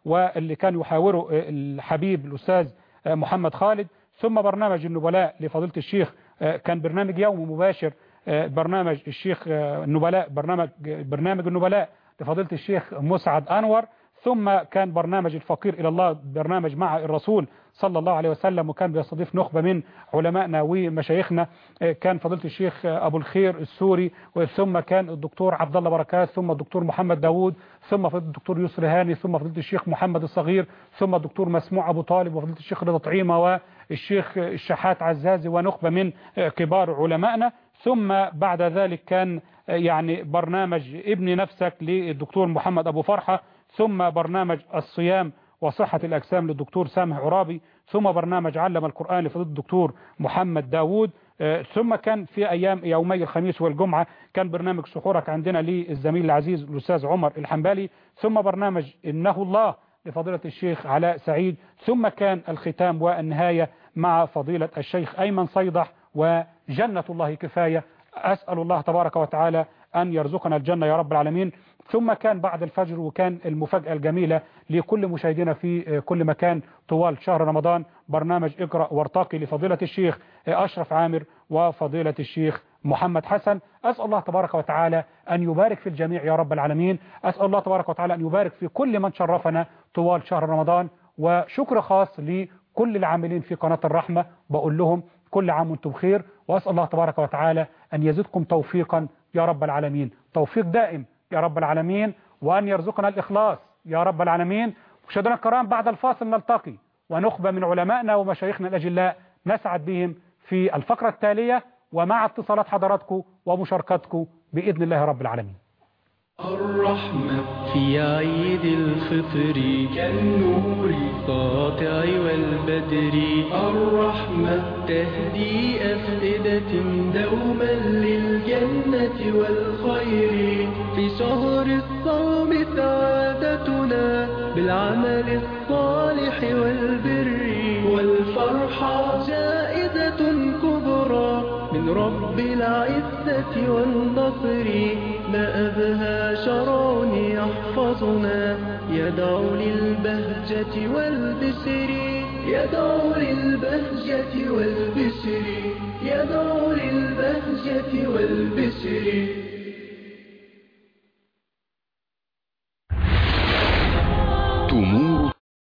واللي كان يحاوره الحبيب الأستاذ محمد خالد ثم برنامج النبلاء لفضيلة الشيخ كان برنامج يومي مباشر برنامج الشيخ النبلاء برنامج برنامج النبلاء لفضيلة الشيخ مسعد أنور ثم كان برنامج الفقير إلى الله برنامج مع الرسول صلى الله عليه وسلم وكان بيستضيف نخبة من علمائنا ومشايخنا كان فضيلة الشيخ أبو الخير السوري ثم كان الدكتور عبد الله بركات ثم الدكتور محمد داوود ثم فضيلة الدكتور يسر هاني ثم فضيلة الشيخ محمد الصغير ثم الدكتور مسموع أبو طالب وفضيلة الشيخ رضا طعيمة والشيخ الشحات عزازي ونخبة من كبار علمائنا ثم بعد ذلك كان يعني برنامج ابني نفسك للدكتور محمد أبو فرحة ثم برنامج الصيام وصحة الأجسام للدكتور سامح عرابي ثم برنامج علم القرآن لفضيلة الدكتور محمد داوود ثم كان في أيام يومي الخميس والجمعة كان برنامج سحورك عندنا للزميل العزيز الأستاذ عمر الحنبالي ثم برنامج إنه الله لفضيلة الشيخ علاء سعيد ثم كان الختام والنهاية مع فضيلة الشيخ أيمن صيدح وجنة الله كفاية أسأل الله تبارك وتعالى أن يرزقنا الجنة يا رب العالمين ثم كان بعد الفجر وكان المفاجأة الجميلة لكل مشاهدينا في كل مكان طوال شهر رمضان برنامج اقرأ وارتقي لفضيلة الشيخ أشرف عامر وفضيلة الشيخ محمد حسن أسأل الله تبارك وتعالى أن يبارك في الجميع يا رب العالمين أسأل الله تبارك وتعالى أن يبارك في كل من شرفنا طوال شهر رمضان وشكر خاص لكل العاملين في قناة الرحمة بقول لهم كل عام وانتم بخير وأسأل الله تبارك وتعالى أن يزدكم توفيقا يا رب العالمين توفيق دائم يا رب العالمين وأن يرزقنا الإخلاص يا رب العالمين مشاهدينا الكرام بعد الفاصل نلتقي ونخبة من علمائنا ومشايخنا الأجلاء نسعد بهم في الفقرة التالية ومع اتصالات حضراتكم ومشاركتكم بإذن الله رب العالمين الرحمة في عيد الفطر كالنور الساطع والبدر الرحمة تهدي أفئدة دوما للجنة والخير في شهر الصوم سعادتنا بالعمل الصالح والبر والفرحة جائزة كبرى من رب العزة والنصر ما أبهى شرع يحفظنا يدعو للبهجة والبسر يدعو للبهجة